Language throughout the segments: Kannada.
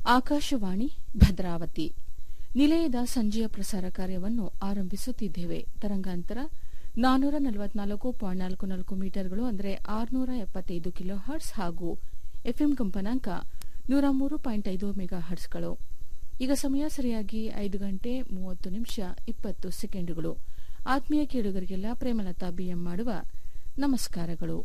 ಆಕಾಶವಾಣಿ ಭದ್ರಾವತಿ ನಿಲಯದ ಸಂಜೆಯ ಪ್ರಸಾರ ಕಾರ್ಯವನ್ನು ಆರಂಭಿಸುತ್ತಿದ್ದೇವೆ ತರಂಗಾಂತರ ನಾನೂರ ನಲವತ್ನಾಲ್ಕು ಪಾಯಿಂಟ್ ನಾಲ್ಕು ನಾಲ್ಕು ಮೀಟರ್ಗಳು ಅಂದರೆ ಆರುನೂರ ಎಪ್ಪತ್ತೈದು ಕಿಲೋ ಹರ್ಟ್ಸ್ ಹಾಗೂ ಎಫ್ಎಂ ಕಂಪನಾಂಕ ನೂರ ಮೂರು ಪಾಯಿಂಟ್ ಐದು ಮೆಗಾ ಹರ್ಟ್ಸ್ಗಳು ಈಗ ಸಮಯ ಸರಿಯಾಗಿ ಐದು ಗಂಟೆ ಮೂವತ್ತು ನಿಮಿಷ ಇಪ್ಪತ್ತು ಸೆಕೆಂಡುಗಳು ಆತ್ಮೀಯ ಕೇಳುಗರಿಗೆಲ್ಲ ಪ್ರೇಮಲತಾ ಬಿಎಂ ಮಾಡುವ ನಮಸ್ಕಾರಗಳು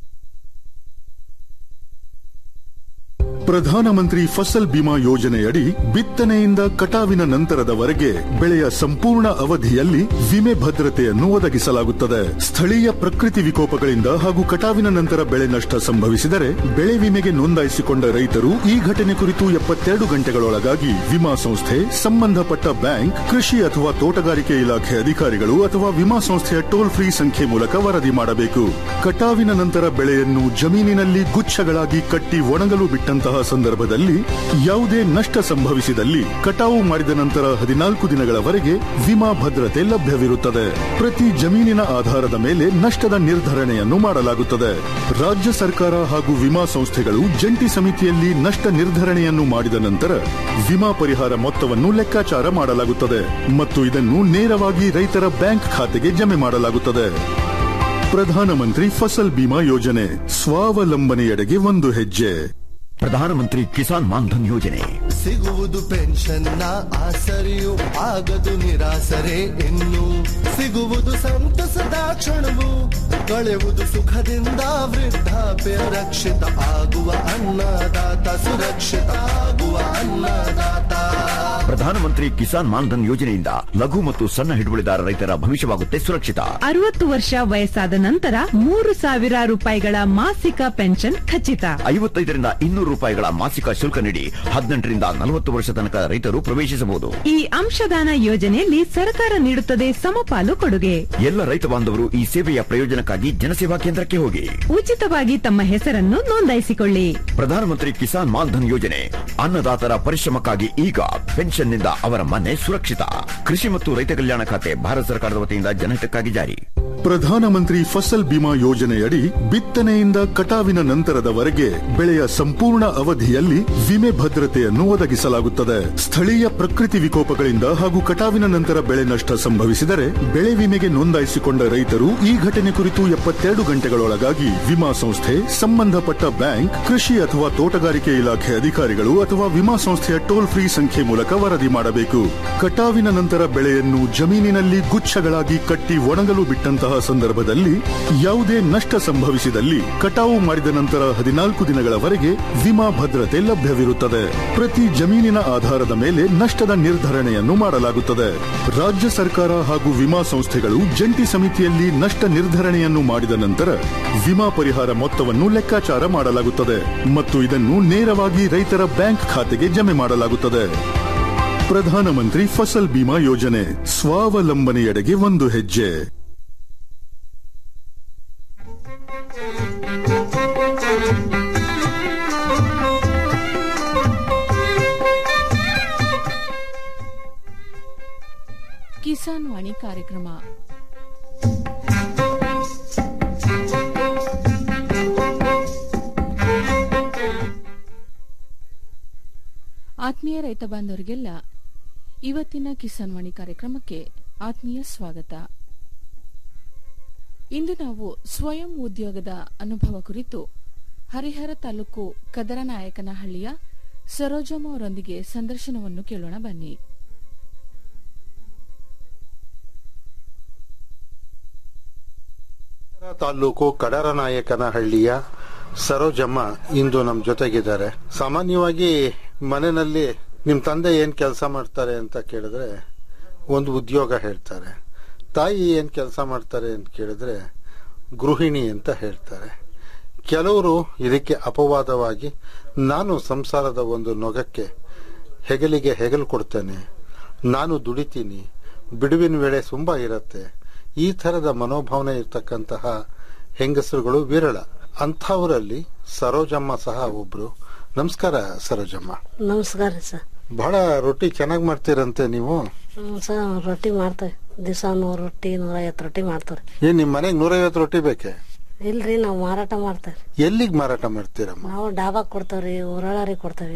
ಪ್ರಧಾನಮಂತ್ರಿ ಫಸಲ್ ಬಿಮಾ ಯೋಜನೆಯಡಿ ಬಿತ್ತನೆಯಿಂದ ಕಟಾವಿನ ನಂತರದವರೆಗೆ ಬೆಳೆಯ ಸಂಪೂರ್ಣ ಅವಧಿಯಲ್ಲಿ ವಿಮೆ ಭದ್ರತೆಯನ್ನು ಒದಗಿಸಲಾಗುತ್ತದೆ ಸ್ಥಳೀಯ ಪ್ರಕೃತಿ ವಿಕೋಪಗಳಿಂದ ಹಾಗೂ ಕಟಾವಿನ ನಂತರ ಬೆಳೆ ನಷ್ಟ ಸಂಭವಿಸಿದರೆ ಬೆಳೆ ವಿಮೆಗೆ ನೋಂದಾಯಿಸಿಕೊಂಡ ರೈತರು ಈ ಘಟನೆ ಕುರಿತು ಎಪ್ಪತ್ತೆರಡು ಗಂಟೆಗಳೊಳಗಾಗಿ ವಿಮಾ ಸಂಸ್ಥೆ ಸಂಬಂಧಪಟ್ಟ ಬ್ಯಾಂಕ್ ಕೃಷಿ ಅಥವಾ ತೋಟಗಾರಿಕೆ ಇಲಾಖೆ ಅಧಿಕಾರಿಗಳು ಅಥವಾ ವಿಮಾ ಸಂಸ್ಥೆಯ ಟೋಲ್ ಫ್ರೀ ಸಂಖ್ಯೆ ಮೂಲಕ ವರದಿ ಮಾಡಬೇಕು ಕಟಾವಿನ ನಂತರ ಬೆಳೆಯನ್ನು ಜಮೀನಿನಲ್ಲಿ ಗುಚ್ಛಗಳಾಗಿ ಕಟ್ಟಿ ಒಣಗಲು ಬಿಟ್ಟಂತಹ ಸಂದರ್ಭದಲ್ಲಿ ಯಾವುದೇ ನಷ್ಟ ಸಂಭವಿಸಿದಲ್ಲಿ ಕಟಾವು ಮಾಡಿದ ನಂತರ ಹದಿನಾಲ್ಕು ದಿನಗಳವರೆಗೆ ವಿಮಾ ಭದ್ರತೆ ಲಭ್ಯವಿರುತ್ತದೆ ಪ್ರತಿ ಜಮೀನಿನ ಆಧಾರದ ಮೇಲೆ ನಷ್ಟದ ನಿರ್ಧರಣೆಯನ್ನು ಮಾಡಲಾಗುತ್ತದೆ ರಾಜ್ಯ ಸರ್ಕಾರ ಹಾಗೂ ವಿಮಾ ಸಂಸ್ಥೆಗಳು ಜಂಟಿ ಸಮಿತಿಯಲ್ಲಿ ನಷ್ಟ ನಿರ್ಧರಣೆಯನ್ನು ಮಾಡಿದ ನಂತರ ವಿಮಾ ಪರಿಹಾರ ಮೊತ್ತವನ್ನು ಲೆಕ್ಕಾಚಾರ ಮಾಡಲಾಗುತ್ತದೆ ಮತ್ತು ಇದನ್ನು ನೇರವಾಗಿ ರೈತರ ಬ್ಯಾಂಕ್ ಖಾತೆಗೆ ಜಮೆ ಮಾಡಲಾಗುತ್ತದೆ ಪ್ರಧಾನಮಂತ್ರಿ ಫಸಲ್ ಬಿಮಾ ಯೋಜನೆ ಸ್ವಾವಲಂಬನೆಯೆಡೆಗೆ ಒಂದು ಹೆಜ್ಜೆ ಪ್ರಧಾನಮಂತ್ರಿ ಕಿಸಾನ್ ಮಾನ್ಧನ್ ಯೋಜನೆ ಸಿಗುವುದು ಪೆನ್ಷನ್ನ ಆಸರೆಯು ಆಗದು ನಿರಾಸರೆ ಇನ್ನು ಸಿಗುವುದು ಸಂತಸದ ಕ್ಷಣವು ಕಳೆಯುವುದು ಸುಖದಿಂದ ವೃದ್ಧಾಪ್ಯ ರಕ್ಷಿತ ಆಗುವ ಅನ್ನದಾತ ಸುರಕ್ಷಿತ ಆಗುವ ಅನ್ನದಾತ ಪ್ರಧಾನಮಂತ್ರಿ ಕಿಸಾನ್ ಮಾನ್ಧನ್ ಯೋಜನೆಯಿಂದ ಲಘು ಮತ್ತು ಸಣ್ಣ ಹಿಡುವಳಿದಾರ ರೈತರ ಭವಿಷ್ಯವಾಗುತ್ತೆ ಸುರಕ್ಷಿತ ಅರವತ್ತು ವರ್ಷ ವಯಸ್ಸಾದ ನಂತರ ಮೂರು ಸಾವಿರ ರೂಪಾಯಿಗಳ ಮಾಸಿಕ ಪೆನ್ಷನ್ ಖಚಿತ ಐವತ್ತೈದರಿಂದ ಇನ್ನೂರು ರೂಪಾಯಿಗಳ ಮಾಸಿಕ ಶುಲ್ಕ ನೀಡಿ ಹದಿನೆಂಟರಿಂದ ನಲವತ್ತು ವರ್ಷ ತನಕ ರೈತರು ಪ್ರವೇಶಿಸಬಹುದು ಈ ಅಂಶದಾನ ಯೋಜನೆಯಲ್ಲಿ ಸರ್ಕಾರ ನೀಡುತ್ತದೆ ಸಮಪಾಲು ಕೊಡುಗೆ ಎಲ್ಲ ರೈತ ಬಾಂಧವರು ಈ ಸೇವೆಯ ಪ್ರಯೋಜನಕ್ಕಾಗಿ ಜನಸೇವಾ ಕೇಂದ್ರಕ್ಕೆ ಹೋಗಿ ಉಚಿತವಾಗಿ ತಮ್ಮ ಹೆಸರನ್ನು ನೋಂದಾಯಿಸಿಕೊಳ್ಳಿ ಪ್ರಧಾನಮಂತ್ರಿ ಕಿಸಾನ್ ಮಾನ್ಧನ್ ಯೋಜನೆ ಅನ್ನದಾತರ ಪರಿಶ್ರಮಕ್ಕಾಗಿ ಈಗ ಪೆನ್ಷನ್ನಿಂದ ಅವರ ಮನೆ ಸುರಕ್ಷಿತ ಕೃಷಿ ಮತ್ತು ರೈತ ಕಲ್ಯಾಣ ಖಾತೆ ಭಾರತ ಸರ್ಕಾರದ ವತಿಯಿಂದ ಜನಹಿತಕ್ಕಾಗಿ ಜಾರಿ ಪ್ರಧಾನಮಂತ್ರಿ ಫಸಲ್ ಬಿಮಾ ಯೋಜನೆಯಡಿ ಬಿತ್ತನೆಯಿಂದ ಕಟಾವಿನ ನಂತರದವರೆಗೆ ಬೆಳೆಯ ಸಂಪೂರ್ಣ ಅವಧಿಯಲ್ಲಿ ವಿಮೆ ಭದ್ರತೆಯನ್ನು ಒದಗಿಸಲಾಗುತ್ತದೆ ಸ್ಥಳೀಯ ಪ್ರಕೃತಿ ವಿಕೋಪಗಳಿಂದ ಹಾಗೂ ಕಟಾವಿನ ನಂತರ ಬೆಳೆ ನಷ್ಟ ಸಂಭವಿಸಿದರೆ ಬೆಳೆ ವಿಮೆಗೆ ನೋಂದಾಯಿಸಿಕೊಂಡ ರೈತರು ಈ ಘಟನೆ ಕುರಿತು ಎಪ್ಪತ್ತೆರಡು ಗಂಟೆಗಳೊಳಗಾಗಿ ವಿಮಾ ಸಂಸ್ಥೆ ಸಂಬಂಧಪಟ್ಟ ಬ್ಯಾಂಕ್ ಕೃಷಿ ಅಥವಾ ತೋಟಗಾರಿಕೆ ಇಲಾಖೆ ಅಧಿಕಾರಿಗಳು ಅಥವಾ ವಿಮಾ ಸಂಸ್ಥೆಯ ಟೋಲ್ ಫ್ರೀ ಸಂಖ್ಯೆ ಮೂಲಕ ವರದಿ ಮಾಡಬೇಕು ಕಟಾವಿನ ನಂತರ ಬೆಳೆಯನ್ನು ಜಮೀನಿನಲ್ಲಿ ಗುಚ್ಛಗಳಾಗಿ ಕಟ್ಟಿ ಒಣಗಲು ಬಿಟ್ಟಂತಹ ಸಂದರ್ಭದಲ್ಲಿ ಯಾವುದೇ ನಷ್ಟ ಸಂಭವಿಸಿದಲ್ಲಿ ಕಟಾವು ಮಾಡಿದ ನಂತರ ಹದಿನಾಲ್ಕು ದಿನಗಳವರೆಗೆ ವಿಮಾ ಭದ್ರತೆ ಲಭ್ಯವಿರುತ್ತದೆ ಪ್ರತಿ ಜಮೀನಿನ ಆಧಾರದ ಮೇಲೆ ನಷ್ಟದ ನಿರ್ಧರಣೆಯನ್ನು ಮಾಡಲಾಗುತ್ತದೆ ರಾಜ್ಯ ಸರ್ಕಾರ ಹಾಗೂ ವಿಮಾ ಸಂಸ್ಥೆಗಳು ಜಂಟಿ ಸಮಿತಿಯಲ್ಲಿ ನಷ್ಟ ನಿರ್ಧರಣೆಯನ್ನು ಮಾಡಿದ ನಂತರ ವಿಮಾ ಪರಿಹಾರ ಮೊತ್ತವನ್ನು ಲೆಕ್ಕಾಚಾರ ಮಾಡಲಾಗುತ್ತದೆ ಮತ್ತು ಇದನ್ನು ನೇರವಾಗಿ ರೈತರ ಬ್ಯಾಂಕ್ ಖಾತೆಗೆ ಜಮೆ ಮಾಡಲಾಗುತ್ತದೆ ಪ್ರಧಾನಮಂತ್ರಿ ಫಸಲ್ ಬಿಮಾ ಯೋಜನೆ ಸ್ವಾವಲಂಬನೆಯೆಡೆಗೆ ಒಂದು ಹೆಜ್ಜೆ ಕಿಸಾನ್ ವಾಣಿ ಕಾರ್ಯಕ್ರಮ ಆತ್ಮೀಯ ರೈತ ಬಾಂಧವರಿಗೆಲ್ಲ ಇವತ್ತಿನ ಕಿಸಾನ್ ವಾಣಿ ಕಾರ್ಯಕ್ರಮಕ್ಕೆ ಆತ್ಮೀಯ ಸ್ವಾಗತ ಇಂದು ನಾವು ಸ್ವಯಂ ಉದ್ಯೋಗದ ಅನುಭವ ಕುರಿತು ಹರಿಹರ ತಾಲೂಕು ಕದರನಾಯಕನಹಳ್ಳಿಯ ಸರೋಜಮ್ಮ ಅವರೊಂದಿಗೆ ಸಂದರ್ಶನವನ್ನು ಕೇಳೋಣ ಬನ್ನಿ ತಾಲೂಕು ಕಡರನಾಯಕನಹಳ್ಳಿಯ ಸರೋಜಮ್ಮ ಇಂದು ನಮ್ಮ ಜೊತೆಗಿದ್ದಾರೆ ಸಾಮಾನ್ಯವಾಗಿ ಮನೆಯಲ್ಲಿ ನಿಮ್ ತಂದೆ ಏನ್ ಕೆಲಸ ಮಾಡ್ತಾರೆ ಅಂತ ಕೇಳಿದ್ರೆ ಒಂದು ಉದ್ಯೋಗ ಹೇಳ್ತಾರೆ ತಾಯಿ ಏನ್ ಕೆಲಸ ಮಾಡ್ತಾರೆ ಅಂತ ಕೇಳಿದ್ರೆ ಗೃಹಿಣಿ ಅಂತ ಹೇಳ್ತಾರೆ ಕೆಲವರು ಇದಕ್ಕೆ ಅಪವಾದವಾಗಿ ನಾನು ಸಂಸಾರದ ಒಂದು ನೊಗಕ್ಕೆ ಹೆಗಲಿಗೆ ಹೆಗಲು ಕೊಡ್ತೇನೆ ನಾನು ದುಡಿತೀನಿ ಬಿಡುವಿನ ವೇಳೆ ತುಂಬಾ ಇರತ್ತೆ ಈ ತರದ ಮನೋಭಾವನೆ ಇರ್ತಕ್ಕಂತಹ ಹೆಂಗಸರುಗಳು ವಿರಳ ಅಂಥವರಲ್ಲಿ ಸರೋಜಮ್ಮ ಸಹ ಒಬ್ರು ನಮಸ್ಕಾರ ಸರೋಜಮ್ಮ ನಮಸ್ಕಾರ ಸರ್ ಬಹಳ ರೊಟ್ಟಿ ಚೆನ್ನಾಗಿ ಮಾಡ್ತೀರಂತೆ ನೀವು ಹ್ಮ್ ಸರ್ ರೊಟ್ಟಿ ಮಾಡ್ತೇವೆ ದಿವಸ ನೂರು ರೊಟ್ಟಿ ನೂರೈವತ್ತು ರೊಟ್ಟಿ ಮಾಡ್ತೇವ್ರಿ ಏನ್ ನಿಮ್ ಮನೆಗ್ ನೂರೈವತ್ತು ರೊಟ್ಟಿ ಬೇಕೆ ಇಲ್ರಿ ನಾವು ಮಾರಾಟ ಮಾಡ್ತೇವ್ರಿ ಎಲ್ಲಿಗ್ ಮಾರಾಟ ಮಾಡ್ತೀರಮ್ಮ ನಾವು ಡಾಬಾಕ್ ಕೊಡ್ತೇವ್ರಿ ಊರಳಾರಿ ಕೊಡ್ತೇವಿ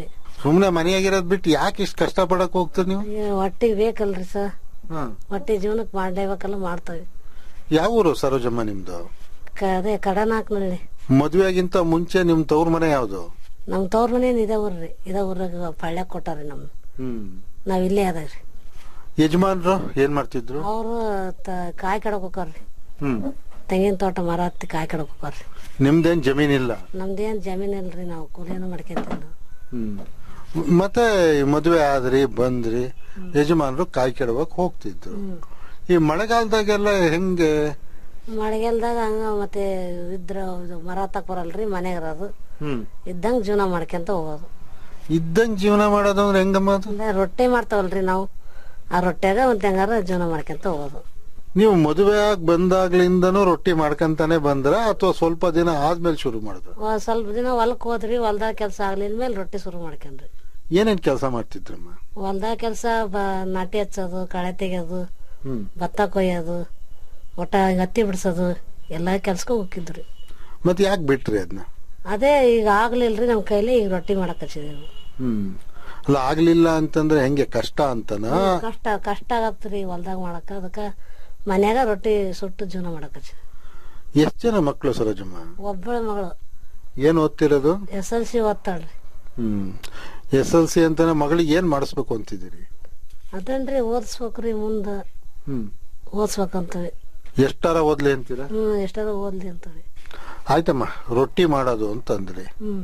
ಸುಮ್ನೆ ಮನೆಯಾಗಿರೋದ್ ಬಿಟ್ಟು ಯಾಕೆ ಇಷ್ಟು ಕಷ್ಟ ಪಡಕ್ ಹೋಗ್ತೀರಿ ನೀವು ಈ ಹೊಟ್ಟಿಗೆ ಬೇಕಲ್ರಿ ಸರ್ ಹಾ. ಹೊಟ್ಟೆ ಜೀವನಕ್ಕೆ ಮಾಡ್ಲೇಬೇಕಲ್ಲ ಮಾಡ್ತೇವೆ ಯಾವ ಊರು ಸರೋಜಮ್ಮ ನಿಮ್ದು ಕ- ಅದೇ ಕಡನಾಕ್ನಲ್ಲಿ ಮದ್ವೆಗಿಂತ ಮುಂಚೆ ನಿಮ್ ತವ್ರ ಮನೆ ಯಾವ್ದು ನಮ್ ತವ್ರ ಮನೆ ಇದೇ ಊರ್ರಿ ಇದೇ ಊರಾಗ ಪಳ್ಳ್ಯಾಗ ಕೊಟ್ಟಾರಿ ನಮ್ ಹ್ಮ್ ನಾವ್ ಇಲ್ಲೇ ಅದಾವ್ರಿ ಯಜಮಾನ್ರು ಏನ್ ಮಾಡ್ತಿದ್ರು ಅವರು ಕಾಯಿ ಕಡಕ್ ಹೋಗಾರ್ರಿ ಹ್ಮ್ ತೆಂಗಿನ ತೋಟ ಮರ ಹತ್ತಿ ಕಾಯಿ ಕಡಕ್ ಹೋಗಾರ್ರಿ ನಿಮ್ದೇನ್ ಜಮೀನಿಲ್ಲ ನಮ್ದೇನ್ ಜಮೀನ್ ಇಲ್ರಿ ನಾವು ಕೂಲಿನೂ ಮಾಡ್ಕೊಂತೀವಿ ಹ್ಮ್ ಮತ್ತೆ ಮದ್ವೆ ಆದ್ರಿ ಬಂದ್ರಿ ಯಜಮಾನ್ರು ಕಾಯಿ ಕೆಡವಕ್ ಹೋಗ್ತಿದ್ರು ಈ ಮಳೆಗಾಲದಾಗೆಲ್ಲ ಹೆಂಗೆ ಮಳೆಗಾಲದಾಗ ಹಂಗ ಮತ್ತೆ ಇದ್ರ ಇದು ಮರ ಹತ್ತಕ್ ಬರಲ್ರಿ ಮನೆಗ್ ಇರೋದು ಹ್ಮ್ ಇದ್ದಂಗ ಜೀವನ ಮಾಡ್ಕೊಂತ ಹೋಗೋದು ಇದ್ದಂಗ್ ಜೀವನ ಮಾಡೋದು ಅಂದ್ರೆ ಹೆಂಗಮ್ಮ ಅದು ಅಂದ್ರೆ ರೊಟ್ಟಿ ಮಾಡ್ತಾವಲ್ರಿ ನಾವು ಆ ರೊಟ್ಯಾಗ ಒಂದ್ ಹೆಂಗಾರ ಜೀವನ ಮಾಡ್ಕೊಂತ ಹೋಗೋದು ನೀವು ಮದುವೆ ಆಗಿ ಬಂದಾಗ್ಲಿಂದನೂ ರೊಟ್ಟಿ ಮಾಡ್ಕೊಂತಾನೆ ಬಂದ್ರ ಅಥವಾ ಸ್ವಲ್ಪ ದಿನ ಆದ್ಮೇಲೆ ಶುರು ಮಾಡಿದ್ರು ಒಂದ್ ಸ್ವಲ್ಪ ದಿನ ಹೊಲಕ್ ಹೋದ್ರಿ ಹೊಲ್ದಾಗ ಕೆಲಸ ಆಗ್ಲಿದ ಮೇಲೆ ರೊಟ್ಟಿ ಶುರು ಮಾಡ್ಕೊಂಡ್ರಿ ಏನೇನ್ ಕೆಲಸ ಮಾಡ್ತಿದ್ರಮ್ಮ ಹೊಲ್ದಾಗ ಕೆಲಸ ನಾಟಿ ಹಚ್ಚೋದು ಕಳೆ ತೆಗಿಯೋದು ಹ್ಮ್ ಭತ್ತ ಕೊಯ್ಯೋದು ಒಟ್ಟ ಹತ್ತಿ ಬಿಡ್ಸೋದು ಎಲ್ಲಾ ಕೆಲ್ಸಕ್ಕೆ ಹೋಗಿದ್ರಿ ಮತ್ತೆ ಯಾಕೆ ಬಿಟ್ರಿ ಅದನ್ನ ಅದೇ ಈಗ ಆಗ್ಲಿಲ್ರಿ ನಮ್ ಕೈಲಿ ಈಗ ರೊಟ್ಟಿ ಮಾಡಕ್ ಹಚ್ಚಿದೀವಿ ಹ್ಮ್ ಅಲ್ಲ ಆಗ್ಲಿಲ್ಲ ಅಂತಂದ್ರೆ ಹೆಂಗೆ ಕಷ್ಟ ಅಂತನಾ ಕಷ್ಟ ಕಷ್ಟ ಆಗತ್ರಿ ಹೊಲ್ದಾಗ ಮಾಡಕ ಅದಕ್ಕ ಮನ್ಯಾಗ ರೊಟ್ಟಿ ಸುಟ್ಟು ಜೀವನ ಮಾಡಕ್ ಹಚ್ಚಿದ್ವಿ ಎಷ್ಟ್ ಜನ ಮಕ್ಳು ಸರೋಜಮ್ಮ ಒಬ್ಬಳ ಮಗಳು ಏನ್ ಓದ್ತಿರೋದು ಎಸ್ ಎಲ್ ಸಿ ಓದ್ತಾಳ್ರಿ ಹ್ಮ್ ಎಸ್ ಎಲ್ ಸಿ ಅಂತಾನೆ ಮಗಳಿಗೆ ಏನ್ ಮಾಡಿಸ್ಬೇಕು ಅಂತಿದ್ದೀರಿ ಅದನ್ರಿ ಓದಿಸ್ಬೇಕ್ರಿ ಮುಂದ ಹ್ಮ್ ಓದಿಸ್ಬೇಕಂತವಿ ಎಷ್ಟಾರ ಓದ್ಲಿ ಅಂತೀರಾ ಹ್ಮ್ ಎಷ್ಟಾರ ಓದ್ಲಿ ಅಂತವಿ ಆಯ್ತಮ್ಮ ರೊಟ್ಟಿ ಮಾಡೋದು ಅಂತಂದ್ರಿ ಹ್ಮ್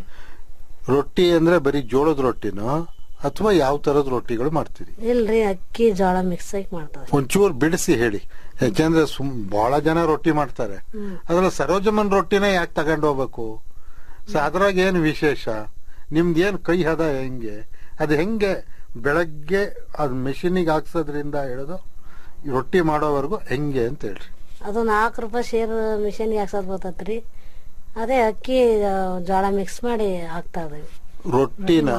ರೊಟ್ಟಿ ಅಂದ್ರೆ ಬರೀ ಜೋಳದ ರೊಟ್ಟಿನೋ ಅಥವಾ ಯಾವ ತರದ ರೊಟ್ಟಿಗಳು ಮಾಡ್ತೀರಿ ಇಲ್ರಿ ಅಕ್ಕಿ ಜೋಳ ಮಿಕ್ಸ್ ಆಗಿ ಮಾಡ್ತಾವೆ ಒಂಚೂರು ಬಿಡಿಸಿ ಹೇಳಿ ಯಾಕೆಂದ್ರೆ ಸುಮ್ ಬಹಳ ಜನ ರೊಟ್ಟಿ ಮಾಡ್ತಾರೆ ಅದ್ರಲ್ಲಿ ಸರೋಜಮ್ಮನ್ ರೊಟ್ಟಿನ ಯಾಕೆ ತಗೊಂಡು ಹೋಗ್ಬೇಕು ಸೊ ಅದ್ರಾಗ ಏನ್ ವಿಶೇಷ ನಿಮ್ದು ಏನ್ ಕೈ ಹದ ಹೆಂಗೆ ಅದು ಹೆಂಗೆ ಬೆಳಗ್ಗೆ ಅದ್ ಮೆಷಿನಿಗೆ ಹಾಕ್ಸೋದ್ರಿಂದ ಹಿಡಿದು ಈ ರೊಟ್ಟಿ ಮಾಡೋವರೆಗೂ ಹೆಂಗೆ ಅಂತ ಹೇಳ್ರಿ ಅದು ನಾಲ್ಕು ರೂಪಾಯಿ ಶೇರ್ ಮಿಷನ್ಗೆ ಹಾಕ್ಸೋದ್ ಬರ್ತೈತ್ರಿ ಅದೇ ಅಕ್ಕಿ ಆ, ಜೋಳ ಮಿಕ್ಸ್ ಮಾಡಿ ಹಾಕ್ತಾ ಇದೇವಿ ರೊಟ್ಟಿನ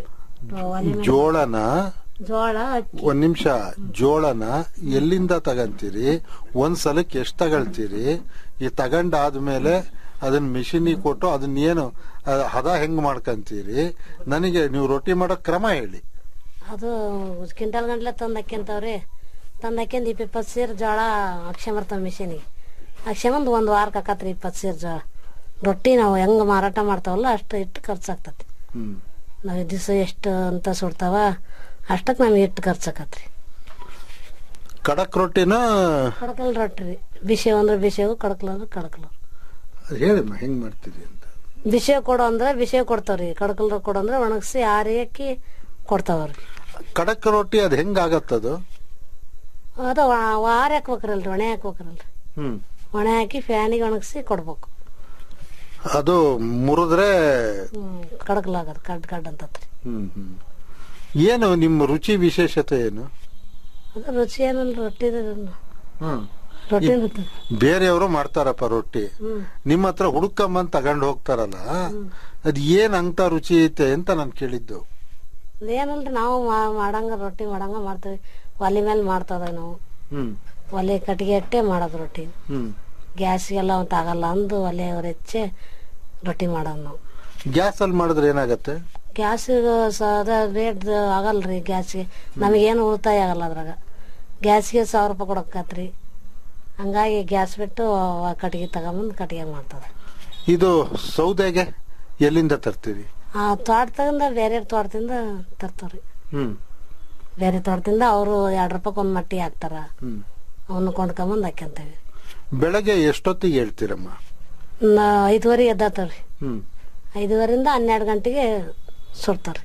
ಒಲೆ ಮೇಲೆ ಜೋಳನ ಜೋಳ ಅಕ್ಕಿ ಒಂದ್ ನಿಮಿಷ ಜೋಳನ ಎಲ್ಲಿಂದ ತಗಂತೀರಿ ಒಂದ್ ಸಲಕ್ಕೆ ಎಷ್ಟ್ ತಗೊಳ್ತೀರಿ ಈ ತಗೊಂಡಾದ್ಮೇಲೆ ಅದನ್ನ ಮಿಷಿನಿಗೆ ಕೊಟ್ಟು ಅದನ್ನ ಏನು ಆ, ಹದ ಹೆಂಗ್ ಮಾಡ್ಕಂತೀರಿ ನನಗೆ ನೀವು ರೊಟ್ಟಿ ಮಾಡೋ ಕ್ರಮ ಹೇಳಿ ಅದು ಕ್ವಿಂಟಲ್ ಗಂಟ್ಲೆ ತಂದು ಹಾಕ್ಯಂತಾವ್ರಿ ತಂದು ಹಾಕ್ಯಂದು ಇಪ್ಪ ಇಪ್ಪತ್ತು ಸೇರ್ ಜೋಳ ಹಾಕ್ಸ್ಕೊಂಬರ್ತಾವ ಮಿಷಿನಿಗೆ ಹಾಕ್ಸ್ಕೊಂಬಂದು ಒಂದು ವಾರಕ್ಕೆ ಹಾಕತ್ರಿ ಇಪ್ಪತ್ತು ಸೇರ್ ಜೋಳ ರೊಟ್ಟಿ ನಾವು ಹೆಂಗ್ ಮಾರಾಟ ಮಾಡ್ತಾವಲ್ಲ ಅಷ್ಟು ಇಟ್ಟು ಖರ್ಚಾಗ್ತತಿ ಹ್ಮ್ ನಾವು ದಿವಸ ಎಷ್ಟು ಅಂತ ಸುಡ್ತಾವ ಅಷ್ಟಕ್ಕೆ ನಮ್ಗೆ ಇಟ್ಟು ಖರ್ಚಾಕತ್ರಿ ಕಡಕ್ ರೊಟ್ಟಿನ ಕಡಕಲ್ ರೊಟ್ಟಿ ರೀ ಬಿಸಿವು ಅಂದ್ರೆ ಬಿಸಿವು ಕಡಕಲ್ ಅಂದ್ರೆ ಕಡಕಲ್ ಅದ್ ಹೇಳಿಮ್ಮ ಹೆಂಗ್ ಮಾಡ್ತೀರಿ ಅಂತ ಬಿಸಿವು ಕೊಡು ಅಂದ್ರೆ ಬಿಸಿವು ಕೊಡ್ತಾವ್ರಿ ಕಡಕಲ್ ಕೊಡು ಅಂದ್ರೆ ಒಣಗಿಸಿ ಆರಿ ಹಾಕಿ ಕೊಡ್ತಾವ್ರಿ ಕಡಕ್ ರೊಟ್ಟಿ ಅದ್ ಹೆಂಗ್ ಆಗತ್ತದು ಅದು ಆರಿ ಹಾಕ್ಬೇಕ್ರಲ್ರಿ ಒಣೆ ಹಾಕ್ಬೇಕ್ರಲ್ರಿ ಹ್ಮ್ ಒಣೆ ಹಾಕಿ ಫ್ಯಾನಿಗೆ ಒಣಗಿಸಿ ಕೊಡ್ಬೇಕು ಅದು ಮುರಿದ್ರೆ ಹ್ಮ್ ಕಡಕಲಾಗದು ಕಡ್ ಕಡ್ ಅಂತತ್ರಿ ಹ್ಮ್ ಹ್ಮ್ ಏನು ನಿಮ್ಮ ರುಚಿ ವಿಶೇಷತೆ ಏನು ಅದು ರುಚಿ ಏನಲ್ಲ ರೊಟ್ಟಿ ಹ್ಮ್ ರೊಟ್ಟಿ ಬೇರೆಯವರು ಮಾಡ್ತಾರಪ್ಪ ರೊಟ್ಟಿ ನಿಮ್ಮ ಹತ್ರ ಹುಡುಕಮ್ಮನ್ ತಗೊಂಡ್ ಹೋಗ್ತಾರಲ್ಲ ಅದ್ ಏನ್ ಅಂತ ರುಚಿ ಐತೆ ಅಂತ ನಾನ್ ಕೇಳಿದ್ದು ಏನಲ್ರಿ ನಾವು ಮಾ- ಮಾಡಂಗ ರೊಟ್ಟಿ ಮಾಡಂಗ ಮಾಡ್ತೇವೆ ಒಲೆ ಮೇಲೆ ಮಾಡ್ತದ ನಾವು ಹ್ಮ್ ಒಲೆ ಕಟ್ಟಿಗೆ ಇಟ್ಟೆ ಮಾಡೋದು ರೊಟ್ಟಿ ಹ್ಮ್ ಗ್ಯಾಸ್ಗೆಲ್ಲ ಅಂತ ಆಗಲ್ಲ ಅಂದು ಒಲೆ ಹೆಚ್ಚೆ ರೊಟ್ಟಿ ಮಾಡೋದು ನಾವು ಗ್ಯಾಸ್ ಅಲ್ಲಿ ಮಾಡಿದ್ರೆ ಏನಾಗತ್ತೆ ಗ್ಯಾಸ್ ಅದ ರೇಟ್ ಆಗಲ್ರಿ ಗ್ಯಾಸ್ಗೆ ನಮಗೇನು ಉಳಿತಾಯ ಆಗಲ್ಲ ಅದ್ರಾಗ ಗ್ಯಾಸ್ಗೆ ಸಾವಿರ ರೂಪಾಯಿ ಕೊಡಕತ್ರಿ ಹಂಗಾಗಿ ಗ್ಯಾಸ್ ಬಿಟ್ಟು ಆ ಕಟ್ಟಿಗೆ ತಗೊಂಬಂದು ಕಟ್ಟಿಗೆ ಮಾಡ್ತದ ಇದು ಸೌದೆಗೆ ಎಲ್ಲಿಂದ ತರ್ತೀರಿ ಆ ತೋಟದಿಂದ ಬೇರೆ ತೋಟದಿಂದ ತರ್ತಾವ್ರಿ ಹ್ಮ್ ಬೇರೆ ತೋಟದಿಂದ ಅವರು ಎರಡು ರೂಪಾಯಿ ಒಂದು ಮಟ್ಟಿ ಹಾಕ್ತಾರ ಹ್ಮ್ ಅವನ್ನ ಕೊಂಡ್ಕೊಂಬಂದು ಹಾಕ್ಯಂತೇವಿ ಬೆಳಗ್ಗೆ ಎಷ್ಟೊತ್ತಿಗೆ ಹೇಳ್ತೀರಮ್ಮ ನಾ ಐದುವರೆ ಎದ್ದಾತವ್ರಿ ಹ್ಮ್ ಐದುವರೆಯಿಂದ ಹನ್ನೆರಡು ಗಂಟೆಗೆ ಸುಡ್ತಾರ್ರಿ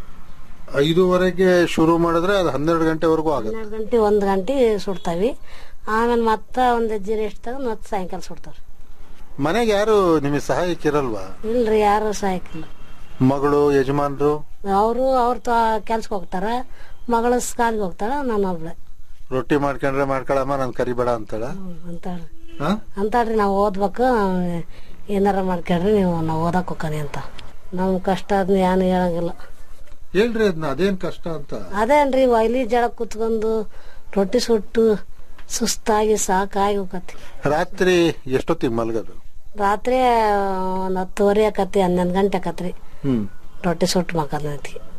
ಐದೂವರೆಗೆ ಶುರು ಮಾಡಿದ್ರೆ ಅದು ಹನ್ನೆರಡು ಗಂಟೆವರೆಗೂ ಆಗತ್ತೆ ಹನ್ನೆರಡು ಗಂಟೆ ಒಂದು ಗಂಟೆ ಸುಡ್ತಾವಿ ಆಮೇಲೆ ಮತ್ತೆ ಒಂದು ಹೆಜ್ಜೆ ರೆಸ್ಟ್ ತಗೊಂಡು ಮತ್ತೆ ಸಾಯಂಕಾಲ ಸುಡ್ತಾವ್ರಿ ಮನೆಗೆ ಯಾರು ನಿಮಗೆ ಸಹಾಯಕ್ಕೆ ಇರಲ್ವಾ ಇಲ್ರಿ ಯಾರು ಸಾಯಕಿಲ್ಲ ಮಗಳು ಯಜಮಾನ್ರು ಅವರು ಅವ್ರ ಕೆಲ್ಸಕ್ಕೆ ಹೋಗ್ತಾರ ಮಗಳ ಸ್ಕಾಲ್ಗೆ ಹೋಗ್ತಾಳ ನಾನು ಒಬ್ಳೆ ರೊಟ್ಟಿ ಮಾಡ್ಕೊಂಡ್ರೆ ಮಾಡ್ಕೊಳಮ್ಮ ನನ್ ಕರಿಬೇಡ ಅಂತಾಳ ಅಂತಾಳ್ರಿ ಹಾ ಅಂತಾಳ್ರಿ ನಾವು ಓದ್ಬೇಕು ಏನಾರ ಮಾಡ್ಕೊಳ್ರಿ ನೀವು ನಾವು ಓದಕ್ ಹೋಗ್ತಾನೆ ಅಂತ ನಮ್ ಕಷ್ಟ ಅದ್ನ ಏನು ಹೇಳಂಗಿಲ್ಲ ಹೇಳ್ರಿ ಅದನ್ನ ಅದೇನ್ ಕಷ್ಟ ಅಂತ ಅದೇನ್ರಿ ಒಯ್ಲಿ ಜಳ ಕುತ್ಕೊಂಡು ರೊಟ್ಟಿ ಸುಟ್ಟು ಸುಸ್ತಾಗಿ ಸಾಕಾಗಿ ಹೋಗತಿ ರಾತ್ರಿ ಎಷ್ಟೊತ್ತಿಗೆ ಮಲ್ಗೋದು ರಾತ್ರಿ ಒಂದ್ ಹತ್ತುವರೆ ಆಕತಿ ಹನ್ನೊಂದು ಗಂಟೆ ಆಕತ್ರಿ ಹ್ಮ್ ರೊಟ್ಟಿ ಸುಟ್ಟು ಮಕ್ಕಳೈತಿ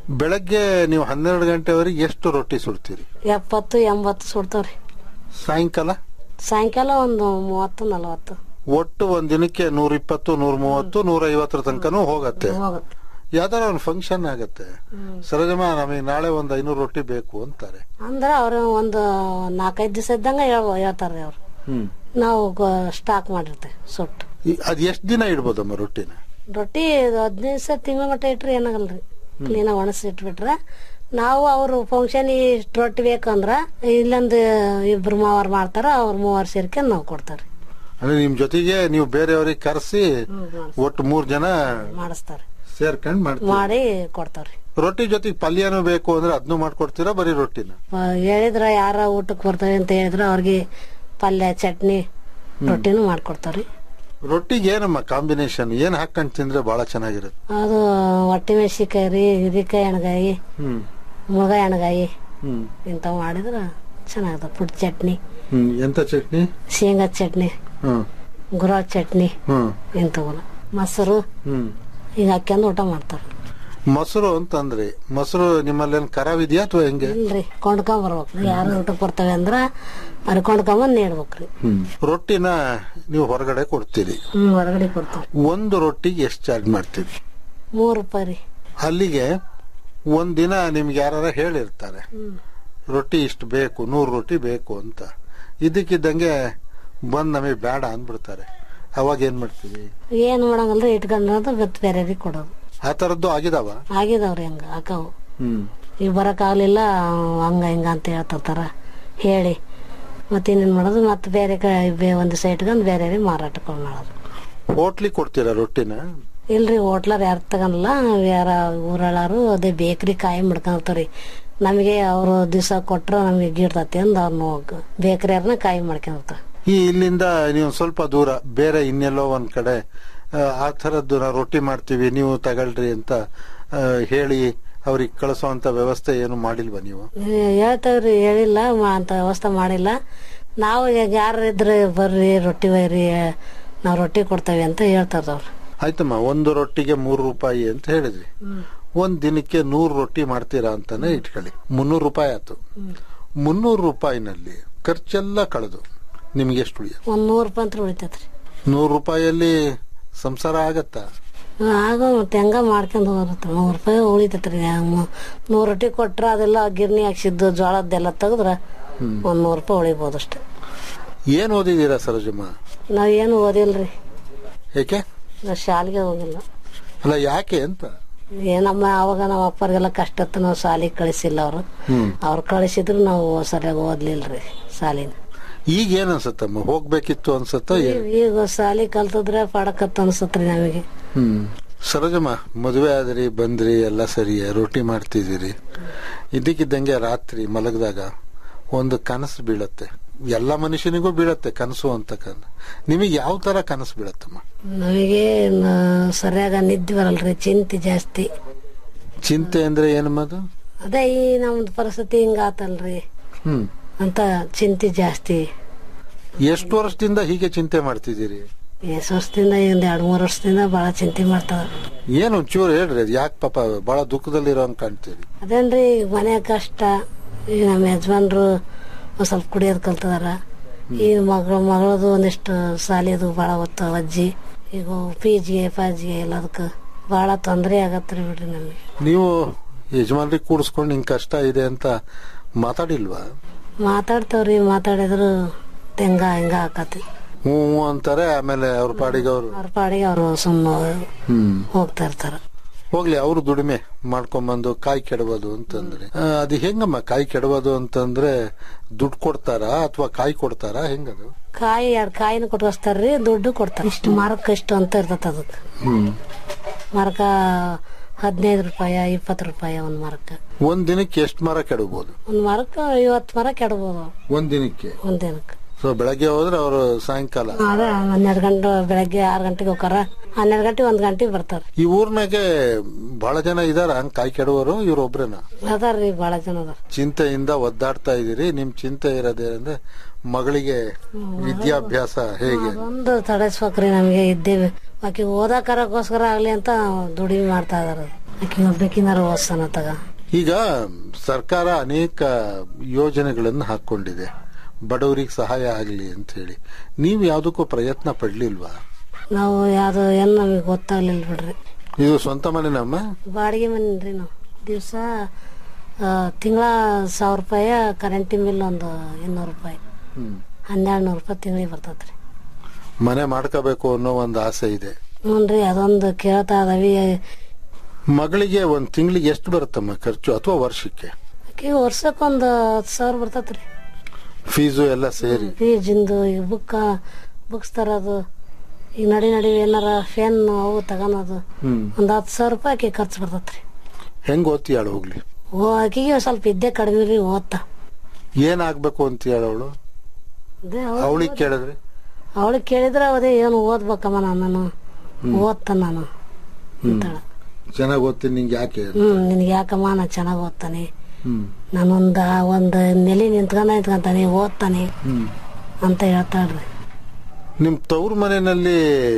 ಬೆಳಗ್ಗೆ ನೀವು ಹನ್ನೆರಡು ಗಂಟೆವರೆಗೆ ಎಷ್ಟು ರೊಟ್ಟಿ ಸುಡ್ತೀರಿ ಎಪ್ಪತ್ತು ಎಂಬತ್ತು ಸುಡ್ತಾವ್ರಿ ಸಾಯಂಕಾಲ ಸಾಯಂಕಾಲ ಒಂದು ಮೂವತ್ತು ನಲವತ್ತು ಒಟ್ಟು ಒಂದ್ ದಿನಕ್ಕೆ ನೂರ ಇಪ್ಪತ್ತು ನೂರ ಮೂವತ್ತು ನೂರ ಐವತ್ತರ ತನಕನೂ ಹೋಗತ್ತೆ ಹೋಗುತ್ತೆ ಯಾವ್ದಾರ ಒಂದು ಫಂಕ್ಷನ್ ಆಗತ್ತೆ ಸರೋಜಮ್ಮ ನಮಗೆ ನಾಳೆ ಒಂದ್ ಐನೂರು ರೊಟ್ಟಿ ಬೇಕು ಅಂತಾರೆ ಅಂದ್ರೆ ಅವ್ರು ಒಂದು ನಾಲ್ಕೈದು ದಿವಸ ಇದ್ದಂಗ ಹೇಳ್ ಹೇಳ್ತಾರ್ರಿ ಅವ್ರು ನಾವು ಸ್ಟಾಕ್ ಮಾಡಿರ್ತೇವೆ ಸುಟ್ಟು ಈ- ಅದ್ ಎಷ್ಟ್ ದಿನ ಇಡ್ಬೋದಮ್ಮ ರೊಟ್ಟಿನ ರೊಟ್ಟಿ ಹದಿನೈದು ದಿವಸ ತಿಂಗಳ ಮಟ್ಟ ಇಟ್ರಿ ಏನಾಗಲ್ರಿ ಕ್ಲೀನ ಒಣಸಿ ಇಟ್ಬಿಟ್ರೆ ನಾವು ಅವ್ರು ಫಂಕ್ಷನ್ ಇಷ್ಟು ರೊಟ್ಟಿ ಬೇಕಂದ್ರ ಇಲ್ಲೊಂದು ಇಬ್ರು ಮೂವರು ಮಾಡ್ತಾರ ಅವ್ರ ಮೂವರು ಸೇರ್ಕೊಂಡು ನಾವು ಕೊಡ್ತಾರ್ರಿ ಅಂದ್ರೆ ನಿಮ್ ಜೊತೆಗೆ ನೀವು ಬೇರೆಯವ್ರಿಗೆ ಕರೆಸಿ ಒಟ್ಟು ಮೂರ್ ಜನ ಮಾಡಿಸ್ತಾರೆ ಸೇರ್ಕೊಂಡ್ ಮಾಡ್ತೀವಿ ಮಾಡಿ ಕೊಡ್ತಾವ್ರಿ ರೊಟ್ಟಿ ಜೊತೆಗೆ ಪಲ್ಯನೂ ಬೇಕು ಅಂದ್ರೆ ಅದನ್ನು ಮಾಡ್ಕೊಡ್ತೀರಾ ಬರೀ ರೊಟ್ಟಿನ ಆ, ಹೇಳಿದ್ರ ಯಾರ ಊಟಕ್ಕೆ ಬರ್ತವೆ ಅಂತ ಹೇಳಿದ್ರ ಅವ್ರಿಗೆ ಪಲ್ಯ ಚಟ್ನಿ ರೊಟ್ಟಿನೂ ಮಾಡ್ಕೊಡ್ತಾವ್ರಿ ರೊಟ್ಟಿಗೆ ಏನಮ್ಮ ಕಾಂಬಿನೇಷನ್ ಏನ್ ಹಾಕೊಂಡ್ ತಿಂದ್ರೆ ಬಹಳ ಚೆನ್ನಾಗಿರುತ್ತೆ ಅದು ಹೊಟ್ಟೆ ಮೆಣಸಿಕಾಯಿ ರೀ ಹಿರಿಕಾಯಿ ಎಣ್ಗಾಯಿ ಹ್ಮ್ ಮುಳಗಾಯಿ ಎಣ್ಗಾಯಿ ಹ್ಮ್ ಇಂಥವು ಮಾಡಿದ್ರ ಚೆನ್ನಾಗದ ಪುಟ್ ಚಟ್ನಿ ಹ್ಮ್ ಎಂತ ಚಟ್ನಿ ಶೇಂಗಾ ಚಟ್ನಿ ಹ್ಮ್ ಗುರಾಳ ಚಟ್ನಿ ಹ್ಮ್ ಇಂಥವನ್ನ ಮೊಸರು ಹ್ಮ್ ಈಗ ಹಾಕ್ಯಂದು ಊಟ ಮಾಡ್ತಾರೆ ಮೊಸರು ಅಂತಂದ್ರಿ ಮೊಸರು ನಿಮ್ಮಲ್ಲಿ ಏನ್ ಖರಾಬ್ ಇದೆಯಾ ಅಥವಾ ಹೆಂಗೆ ಇಲ್ರಿ ಕೊಂಡ್ಕೊಂಡ್ ಬರ್ಬೇಕ್ರಿ ಯಾರು ಊಟಕ್ಕೆ ಬರ್ತವೆ ಅಂದ್ರ ಅವ್ರ ಕೊಂಡ್ಕೊಂಬಂದ್ ನೀಡ್ಬೇಕ್ರಿ ರೊಟ್ಟಿನ ನೀವು ಹೊರಗಡೆ ಕೊಡ್ತೀರಿ ಹ್ಮ್ ಹೊರಗಡೆ ಕೊಡ್ತಾರ ಒಂದು ರೊಟ್ಟಿಗೆ ಎಷ್ಟು ಚಾರ್ಜ್ ಮಾಡ್ತೀರಿ ಮೂರ್ ರೂಪಾಯಿ ರೀ ಅಲ್ಲಿಗೆ ಒಂದ್ ದಿನ ನಿಮ್ಗೆ ಯಾರ ಹೇಳಿರ್ತಾರೆ ರೊಟ್ಟಿ ಇಷ್ಟು ಬೇಕು ನೂರು ರೊಟ್ಟಿ ಬೇಕು ಅಂತ ಇದಕ್ಕಿದ್ದಂಗೆ ಬಂದ್ ನಮಗೆ ಬೇಡ ಅಂದ್ಬಿಡ್ತಾರೆ ಅವಾಗ ಏನ್ ಮಾಡ್ತೀವಿ ಏನ್ ಮಾಡಂಗಲ್ರಿ ಇಟ್ಕೊಂಡ್ರೆ ಬಿತ್ ಬೇರೆಯವ್ರಿಗೆ ಕೊಡೋದು ಆ ತರದ್ದು ಆಗಿದಾವ ಆಗಿದಾವ್ರಿ ಹಂಗ ಹಾಕವು ಹ್ಮ್ ಈಗ ಬರಕ್ಕಾಗ್ಲಿಲ್ಲ ಹಂಗ ಹಿಂಗ ಅಂತ ಹೇಳ್ತಿರ್ತಾರ ಹೇಳಿ ಮತ್ತೆ ಇನ್ನೇನ್ ಮಾಡೋದು ಮತ್ತೆ ಬೇರೆ ಕಡೆ ಒಂದ್ ದಿವಸ ಇಟ್ಕೊಂಡ್ ಬೇರೆ ಮಾರಾಟಕ್ಕೆ ಮಾಡೋದು ಹೋಟ್ಲಿಗೆ ಕೊಡ್ತೀರಾ ರೊಟ್ಟಿನ ಇಲ್ರಿ ಹೋಟ್ಲರ್ ಯಾರು ತಗನಲ್ಲ ಯಾರ ಊರಳ್ಳಾರು ಅದೇ ಬೇಕ್ರಿ ಕಾಯಿ ಮಾಡ್ಕೊಂತಾರ್ರಿ ನಮಗೆ ಅವರು ದಿವಸ ಕೊಟ್ರ ನಮಗೆ ಗಿಡ್ತತಿ ಅಂದ್ ಅವ್ರನ್ನ ಬೇಕ್ರಿಯರ್ನ ಕಾಯಿ ಮಾಡ್ಕೊಂಡಿರ್ತಾರ ಈ ಇಲ್ಲಿಂದ ನೀವು ಸ್ವಲ್ಪ ದೂರ ಬೇರೆ ಇನ್ನೆಲ್ಲೋ ಒಂದ್ ಕಡೆ ಆ, ಆ ಥರದ್ದು ನಾವು ರೊಟ್ಟಿ ಮಾಡ್ತೀವಿ ನೀವು ತಗೊಳ್ರಿ ಅಂತ ಆ, ಹೇಳಿ ಅವ್ರಿಗೆ ಕಳಿಸೋಂತ ವ್ಯವಸ್ಥೆ ಏನು ಮಾಡಿಲ್ವಾ ನೀವು ಹೇಳ್ತಾವ್ರಿ ಹೇಳಿಲ್ಲ ಮಾ- ಅಂತ ವ್ಯವಸ್ಥೆ ಮಾಡಿಲ್ಲ ನಾವು ಈಗ ಯಾರು ಇದ್ರೆ ಬರ್ರಿ ರೊಟ್ಟಿ ಒಯ್ರಿ ನಾವು ರೊಟ್ಟಿ ಕೊಡ್ತೇವೆ ಅಂತ ಹೇಳ್ತಾರ ಅವ್ರು ಆಯ್ತಮ್ಮ ಒಂದು ರೊಟ್ಟಿಗೆ ಮೂರು ರೂಪಾಯಿ ಅಂತ ಹೇಳಿದ್ರಿ ಒಂದ್ ದಿನಕ್ಕೆ ನೂರು ರೊಟ್ಟಿ ಮಾಡ್ತೀರಾ ಅಂತಾನೆ ಇಟ್ಕೊಳ್ಳಿ ಮುನ್ನೂರು ರೂಪಾಯಿ ಆಯ್ತು ಮುನ್ನೂರು ರೂಪಾಯಿನಲ್ಲಿ ಖರ್ಚೆಲ್ಲ ಕಳೆದು ನಿಮ್ಗೆ ಎಷ್ಟು ಉಳಿಯ ಒಂದ್ ನೂರ್ ರೂಪಾಯಿ ಅಂತ ಉಳಿತೈತ್ರಿ ನೂರು ರೂಪಾಯಿಯಲ್ಲಿ ಸಂಸಾರ ಆಗತ್ತಾ ಆಗ ಮತ್ತೆ ಹೆಂಗ ಮಾಡ್ಕೊಂಡ್ ಹೋಗ್ರತ್ತ ನೂರ್ ರೂಪಾಯಿ ಉಳಿತೈತ್ರಿ ಮ- ನೂರ್ ರೊಟ್ಟಿ ಕೊಟ್ರ ಅದೆಲ್ಲ ಗಿರ್ನಿ ಹಾಕ್ಸಿದ್ದು ಜೋಳದ್ದೆಲ್ಲ ತೆಗದ್ರ ಒಂದ್ ನೂರ್ ರೂಪಾಯಿ ಉಳಿಬೋದು ಅಷ್ಟೇ ಏನ್ ಓದಿದೀರಾ ಸರೋಜಮ್ಮ ನಾವ್ ಏನು ಓದಿಲ್ರಿ ಏಕೆ ನಾವ್ ಶಾಲೆಗೆ ಹೋಗಿಲ್ಲ ಅಲ್ಲ ಯಾಕೆ ಅಂತ ಏ ನಮ್ಮ ಅವಾಗ ನಮ್ಮ ಅಪ್ಪರಿಗೆಲ್ಲ ಕಷ್ಟ ಇತ್ತು ನಾವು ಶಾಲೆಗೆ ಕಳಿಸಿಲ್ಲ ಅವ್ರು ಅವ್ರು ಕಳಿಸಿದ್ರು ನಾವು ಸರಿಯಾಗಿ ಓದ್ಲಿಲ್ರಿ ಶಾಲಿನ ಈಗ ಏನ್ ಅನ್ಸತ್ತಮ್ಮ ಹೋಗ್ಬೇಕಿತ್ತು ಅನ್ಸತ್ತ ಏನ್ ಈಗ ಶಾಲಿ ಕಲ್ತಿದ್ರೆ ಪಡಕತ್ತ ಅನ್ಸತ್ರಿ ನಮಗೆ ಹ್ಮ್ ಸರೋಜಮ್ಮ ಮದುವೆ ಆದ್ರಿ ಬಂದ್ರಿ ಎಲ್ಲ ಸರಿ ರೊಟ್ಟಿ ಮಾಡ್ತಿದ್ದೀರಿ ಇದಕ್ಕಿದ್ದಂಗೆ ರಾತ್ರಿ ಮಲಗಿದಾಗ ಒಂದು ಕನಸು ಬೀಳತ್ತೆ ಎಲ್ಲ ಮನುಷ್ಯನಿಗೂ ಬೀಳತ್ತೆ ಕನಸು ಅಂತಕ್ಕಂಥ ನಿಮಗೆ ಯಾವ ತರ ಕನಸು ಬೀಳತ್ತಮ್ಮ ನಮಗೆ ಸರಿಯಾಗ ನಿದ್ದೆ ಬರಲ್ರಿ ಚಿಂತೆ ಜಾಸ್ತಿ ಚಿಂತೆ ಅಂದ್ರೆ ಏನಮ್ಮ ಅದು ಅದೇ ಈ ನಮ್ದು ಪರಿಸ್ಥಿತಿ ಹಿಂಗ ಆತಲ್ರಿ ಹ್ಮ್ ಅಂತ ಚಿಂತೆ ಜಾಸ್ತಿ ಎಷ್ಟು ವರ್ಷದಿಂದ ಹೀಗೆ ಚಿಂತೆ ಮಾಡ್ತಿದ್ದೀರಿ ಎಷ್ಟ್ ವರ್ಷದಿಂದ ಒಂದ್ ಎರಡ್ ಮೂರ್ ವರ್ಷದಿಂದ ಬಹಳ ಚಿಂತೆ ಮಾಡ್ತಾವ ಏನು ಒಂಚೂರು ಹೇಳ್ರಿ ಅದು ಯಾಕೆ ಪಾಪ ಬಹಳ ದುಃಖದಲ್ಲಿರೋ ಹಂಗ್ ಕಾಣ್ತೀರಿ ಅದೇನ್ರಿ ಈಗ ಮನೆ ಕಷ್ಟ ಈಗ ನಮ್ಮ ಯಜಮಾನ್ರು ಒಂದ್ ಸ್ವಲ್ಪ ಕುಡಿಯೋದ್ ಕಲ್ತದಾರ ಈ ಮಗಳ ಮಗಳದು ಒಂದಿಷ್ಟು ಸಾಲಿದು ಬಹಳ ಒತ್ತ ಅಜ್ಜಿ ಈಗ ಪಿ ಜಿಗೆ ಪಾಜಿಗೆ ಎಲ್ಲದಕ್ಕೆ ಬಹಳ ತೊಂದರೆ ಆಗತ್ರಿ ಬಿಡ್ರಿ ನಮಗೆ ನೀವು ಯಜಮಾನ್ರಿಗೆ ಕೂಡಿಸ್ಕೊಂಡು ಹಿಂಗ್ ಕಷ್ಟ ಇದೆ ಅಂತ ಮಾತಾಡಿಲ್ವಾ ಮಾತಾಡ್ತಾವ್ರಿ ಮಾತಾಡಿದ್ರು ತೆಂಗ ಹಿಂಗ ಹಾಕತಿ ಹ್ಞೂ ಹ್ಞೂ ಅಂತಾರೆ ಆಮೇಲೆ ಅವ್ರ ಪಾಡಿಗೆ ಅವರು ಅವ್ರ ಪಾಡಿಗೆ ಅವರು ಸುಮ್ಮನೆ ಹ್ಮ್ ಹೋಗ್ತಾ ಇರ್ತಾರ ಹೋಗ್ಲಿ ಅವ್ರು ದುಡಿಮೆ ಮಾಡ್ಕೊಂಬಂದು ಕಾಯಿ ಕೆಡಬೋದು ಅಂತಂದ್ರೆ ಆ, ಅದು ಹೆಂಗಮ್ಮ ಕಾಯಿ ಕೆಡಬೋದು ಅಂತಂದ್ರೆ ದುಡ್ಡು ಕೊಡ್ತಾರಾ ಅಥವಾ ಕಾಯಿ ಕೊಡ್ತಾರಾ ಹೆಂಗದು ಕಾಯಿ ಎರಡ್ ಕಾಯಿನ ಕೊಟ್ಕೊಸ್ತಾರ್ರಿ ದುಡ್ಡು ಕೊಡ್ತಾರ ಇಷ್ಟು ಮರಕ್ ಇಷ್ಟು ಅಂತ ಇರ್ತದ ಅದಕ್ಕೆ ಹ್ಮ್ ಮರಕ ಹದಿನೈದು ರೂಪಾಯಿ ಇಪ್ಪತ್ತು ರೂಪಾಯಿ ಒಂದ್ ಮರಕ್ಕ ಒಂದ್ ದಿನಕ್ಕೆ ಎಷ್ಟು ಮರ ಕೆಡಬಹುದು ಒಂದ್ ಮರಕ್ಕ ಐವತ್ತು ಮರ ಕೆಡಬಹುದು ಒಂದ್ ದಿನಕ್ಕೆ ಒಂದ್ ದಿನಕ್ಕೆ ಸೊ ಬೆಳಗ್ಗೆ ಹೋದ್ರೆ ಅವರು ಸಾಯಂಕಾಲ ಅದ ಹನ್ನೆರಡು ಗಂಟೆ ಬೆಳಗ್ಗೆ ಆರು ಗಂಟೆಗೆ ಹೋಗಾರ ಹನ್ನೆರಡು ಗಂಟೆ ಒಂದ್ ಗಂಟೆಗೆ ಬರ್ತಾರ ಈ ಊರ್ನಾಗೆ ಬಹಳ ಜನ ಇದಾರ ಹಂಗ್ ಕಾಯಿ ಕೆಡುವರು ಇವ್ರೊಬ್ರೇನ ಅದಾರ್ರಿ ಬಹಳ ಜನ ಅದಾರ ಚಿಂತೆಯಿಂದ ಒದ್ದಾಡ್ತಾ ಇದೀರಿ ನಿಮ್ ಚಿಂತೆ ಇರೋದೇನಂದ್ರೆ ಮಗಳಿಗೆ ವಿದ್ಯಾಭ್ಯಾಸ ಹೇಗೆ ಅದೊಂದು ತಡೆಸ್ಬೇಕ್ರಿ ನಮಗೆ ಇದ್ದೇವೆ ಆಕೆ ಓದಾಕರಕ್ಕೋಸ್ಕರ ಆಗ್ಲಿ ಅಂತ ದುಡಿಮೆ ಮಾಡ್ತಾ ಇದಾರ ಆಕಿ ಒಬ್ಬೇಕಿನಾರ ಓದ್ಸನ ತಗ ಈಗ ಸರ್ಕಾರ ಅನೇಕ ಯೋಜನೆಗಳನ್ನು ಹಾಕೊಂಡಿದೆ ಬಡವರಿಗೆ ಸಹಾಯ ಆಗಲಿ ಅಂತ ಹೇಳಿ ನೀವು ಯಾವುದಕ್ಕೂ ಪ್ರಯತ್ನ ಪಡ್ಲಿಲ್ವಾ ನಾವು ಯಾವ್ದು ಏನ್ ನಮಗೆ ಗೊತ್ತಾಗ್ಲಿಲ್ಲ ಬಿಡ್ರಿ ಇದು ಸ್ವಂತ ಮನೆನಮ್ಮ ಬಾಡಿಗೆ ಮನೇನ್ರಿ ನಾವು ದಿವಸ ತಿಂಗಳ ಸಾವಿರ ರೂಪಾಯಿ ಕರೆಂಟಿನ ಬಿಲ್ ಒಂದು ಇನ್ನೂರು ರೂಪಾಯಿ ಹನ್ನೆರಡು ನೂರು ರೂಪಾಯಿ ತಿಂಗಳಿಗೆ ಬರ್ತೈತ್ರಿ ಮನೆ ಮಾಡ್ಕೋಬೇಕು ಅನ್ನೋ ಒಂದು ಆಸೆ ಇದೆ ಹ್ಞೂನ್ರಿ ಅದೊಂದು ಕೇಳ್ತಾ ಅದಾವಿ ಮಗಳಿಗೆ ಒಂದ್ ತಿಂಗಳಿಗೆ ಎಷ್ಟು ಬರುತ್ತಮ್ಮ ಖರ್ಚು ಅಥವಾ ವರ್ಷಕ್ಕೆ ಆಕಿ ವರ್ಷಕ್ಕೊಂದು ಹತ್ತು ಸಾವಿರ ಬರ್ತೈತ್ರಿ ಫೀಸು ಎಲ್ಲ ಸೇರಿ ಫೀಜಿಂದು ಈಗ ಬುಕ್ ಬುಕ್ಸ್ ತರೋದು ಈಗ ನಡಿ ನಡಿ ಏನಾರ ಫೇನ್ ಅವು ತಗೊಳೋದು ಹ್ಮ್ ಒಂದು ಹತ್ತು ಸಾವಿರ ರೂಪಾಯಿ ಆಕಿ ಖರ್ಚು ಬರ್ತೈತ್ರಿ ಹೆಂಗ್ ಓದ್ತೀಯಾಳ ಹೋಗ್ಲಿ ಓ ಆಕಿಗೆ ಸ್ವಲ್ಪ ಇದ್ದೇ ಕಡಿಮೆ ರೀ ಓದ್ತಾ ಏನಾಗ್ಬೇಕು ಅಂತ ಹೇಳವಳು ಅವಳಿಗೆ ಕೇಳಿದ್ರೆ ಅವಳಿಗೆ ಕೇಳಿದ್ರೆ ಅದೇ ಏನು ಓದ್ಬೇಕಮ್ಮ ನಾನು ಓದ್ತಾನ ನಾನು ಅಂತಾಳ ಚೆನ್ನಾಗಿ ಓದ್ತೀನಿ ನಿಂಗೆ ಯಾಕೆ ಹ್ಮ್ ನಿನಗೆ ಯಾಕಮ್ಮ ನಾ ಚೆನ್ನಾಗಿ ಓದ್ತಾನೆ ಹ್ಮ್ ನಾನೊಂದ ಒಂದು ನೆಲೆ ನಿಂತ್ಕೊಂಡ ನಿಂತ್ಕೊಂತಾನೆ ಓದ್ತಾನೆ ಹ್ಮ್ ಅಂತ ಹೇಳ್ತಾಳ್ರಿ ನಿಮ್ ತವ್ರ ಮನೆಯಲ್ಲಿ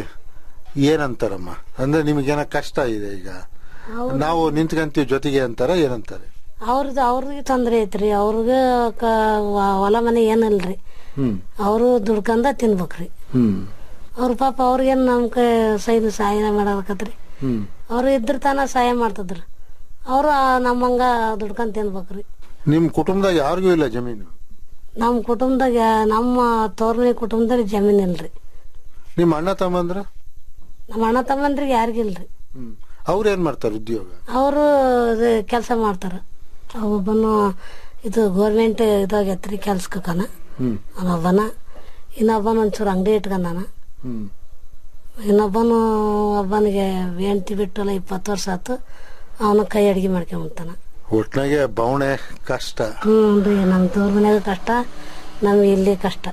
ಏನಂತಾರಮ್ಮ ಅಂದ್ರೆ ನಿಮಗೇನ ಕಷ್ಟ ಇದೆ ಈಗ ನಾವು ನಿಂತ್ಕಂತೀವಿ ಜೊತೆಗೆ ಅಂತಾರ ಏನಂತಾರೆ ಅವ್ರದ್ದು ಅವ್ರಿಗೆ ತೊಂದ್ರೆ ಐತ್ರಿ ಅವ್ರಿಗೆ ಕ- ವ- ಹೊಲ ಮನೆ ಏನಿಲ್ರಿ ಹ್ಮ್ ಅವರು ದುಡ್ಕಂದ ತಿನ್ಬೇಕ್ರಿ ಹ್ಮ್ ಅವ್ರ ಪಾಪ ಅವ್ರಿಗೇನ್ ನಮ್ ಕೈ ಸೈನ್ ಸಹಾಯ ಮಾಡಕತ್ರಿ ಹ್ಮ್ ಅವ್ರು ಇದ್ರ ತಾನ ಸಹಾಯ ಮಾಡ್ತಿದ್ರು ಅವ್ರು ನಮ್ಮಂಗ ದುಡ್ಕೊಂಡ್ ತಿನ್ಬೇಕ್ರಿ ನಿಮ್ ಕುಟುಂಬದಾಗ ಯಾರಿಗೂ ಇಲ್ಲ ಜಮೀನು ನಮ್ಮ ಕುಟುಂಬದಾಗ ನಮ್ಮ ತೋರ್ಮನೆ ಕುಟುಂಬದಾಗ ಜಮೀನ್ ಇಲ್ರಿ ನಿಮ್ ಅಣ್ಣ ತಮ್ಮಂದ್ರ ನಮ್ಮ ಅಣ್ಣ ತಮ್ಮಂದ್ರಿಗೆ ಯಾರಿಗಿಲ್ರಿ ಹ್ಮ್ ಅವ್ರ ಏನ್ ಮಾಡ್ತಾರೆ ಉದ್ಯೋಗ ಅವರು ಕೆಲಸ ಮಾಡ್ತಾರ ಒಬ್ಬನು ಇದು ಗೋರ್ಮೆಂಟ್ ಇದಾಗೈತ್ರಿ ಕೆಲ್ಸಕ್ಕನ ಹ್ಮ್ ಅವನೊಬ್ಬನ ಇನ್ನೊಬ್ಬನ ಒಂಚೂರು ಅಂಗಡಿ ಇಟ್ಕೊಂಡಾನ ಹ್ಮ್ ಇನ್ನೊಬ್ಬನು ಒಬ್ಬನಿಗೆ ಹೆಂಡ್ತಿ ಬಿಟ್ಟಲ್ಲ ಇಪ್ಪತ್ತು ವರ್ಷ ಆತು ಅವನ ಕೈ ಅಡಿಗೆ ಮಾಡ್ಕೊಂಬಂತಾನ ಒಟ್ನಾಗೆ ಬವಣೆ ಕಷ್ಟ ಹ್ಞೂ ರೀ ನಮ್ಮ ತೋರ್ ಮನ್ಯಾಗ ಕಷ್ಟ ನಮ್ಗೆ ಇಲ್ಲಿ ಕಷ್ಟ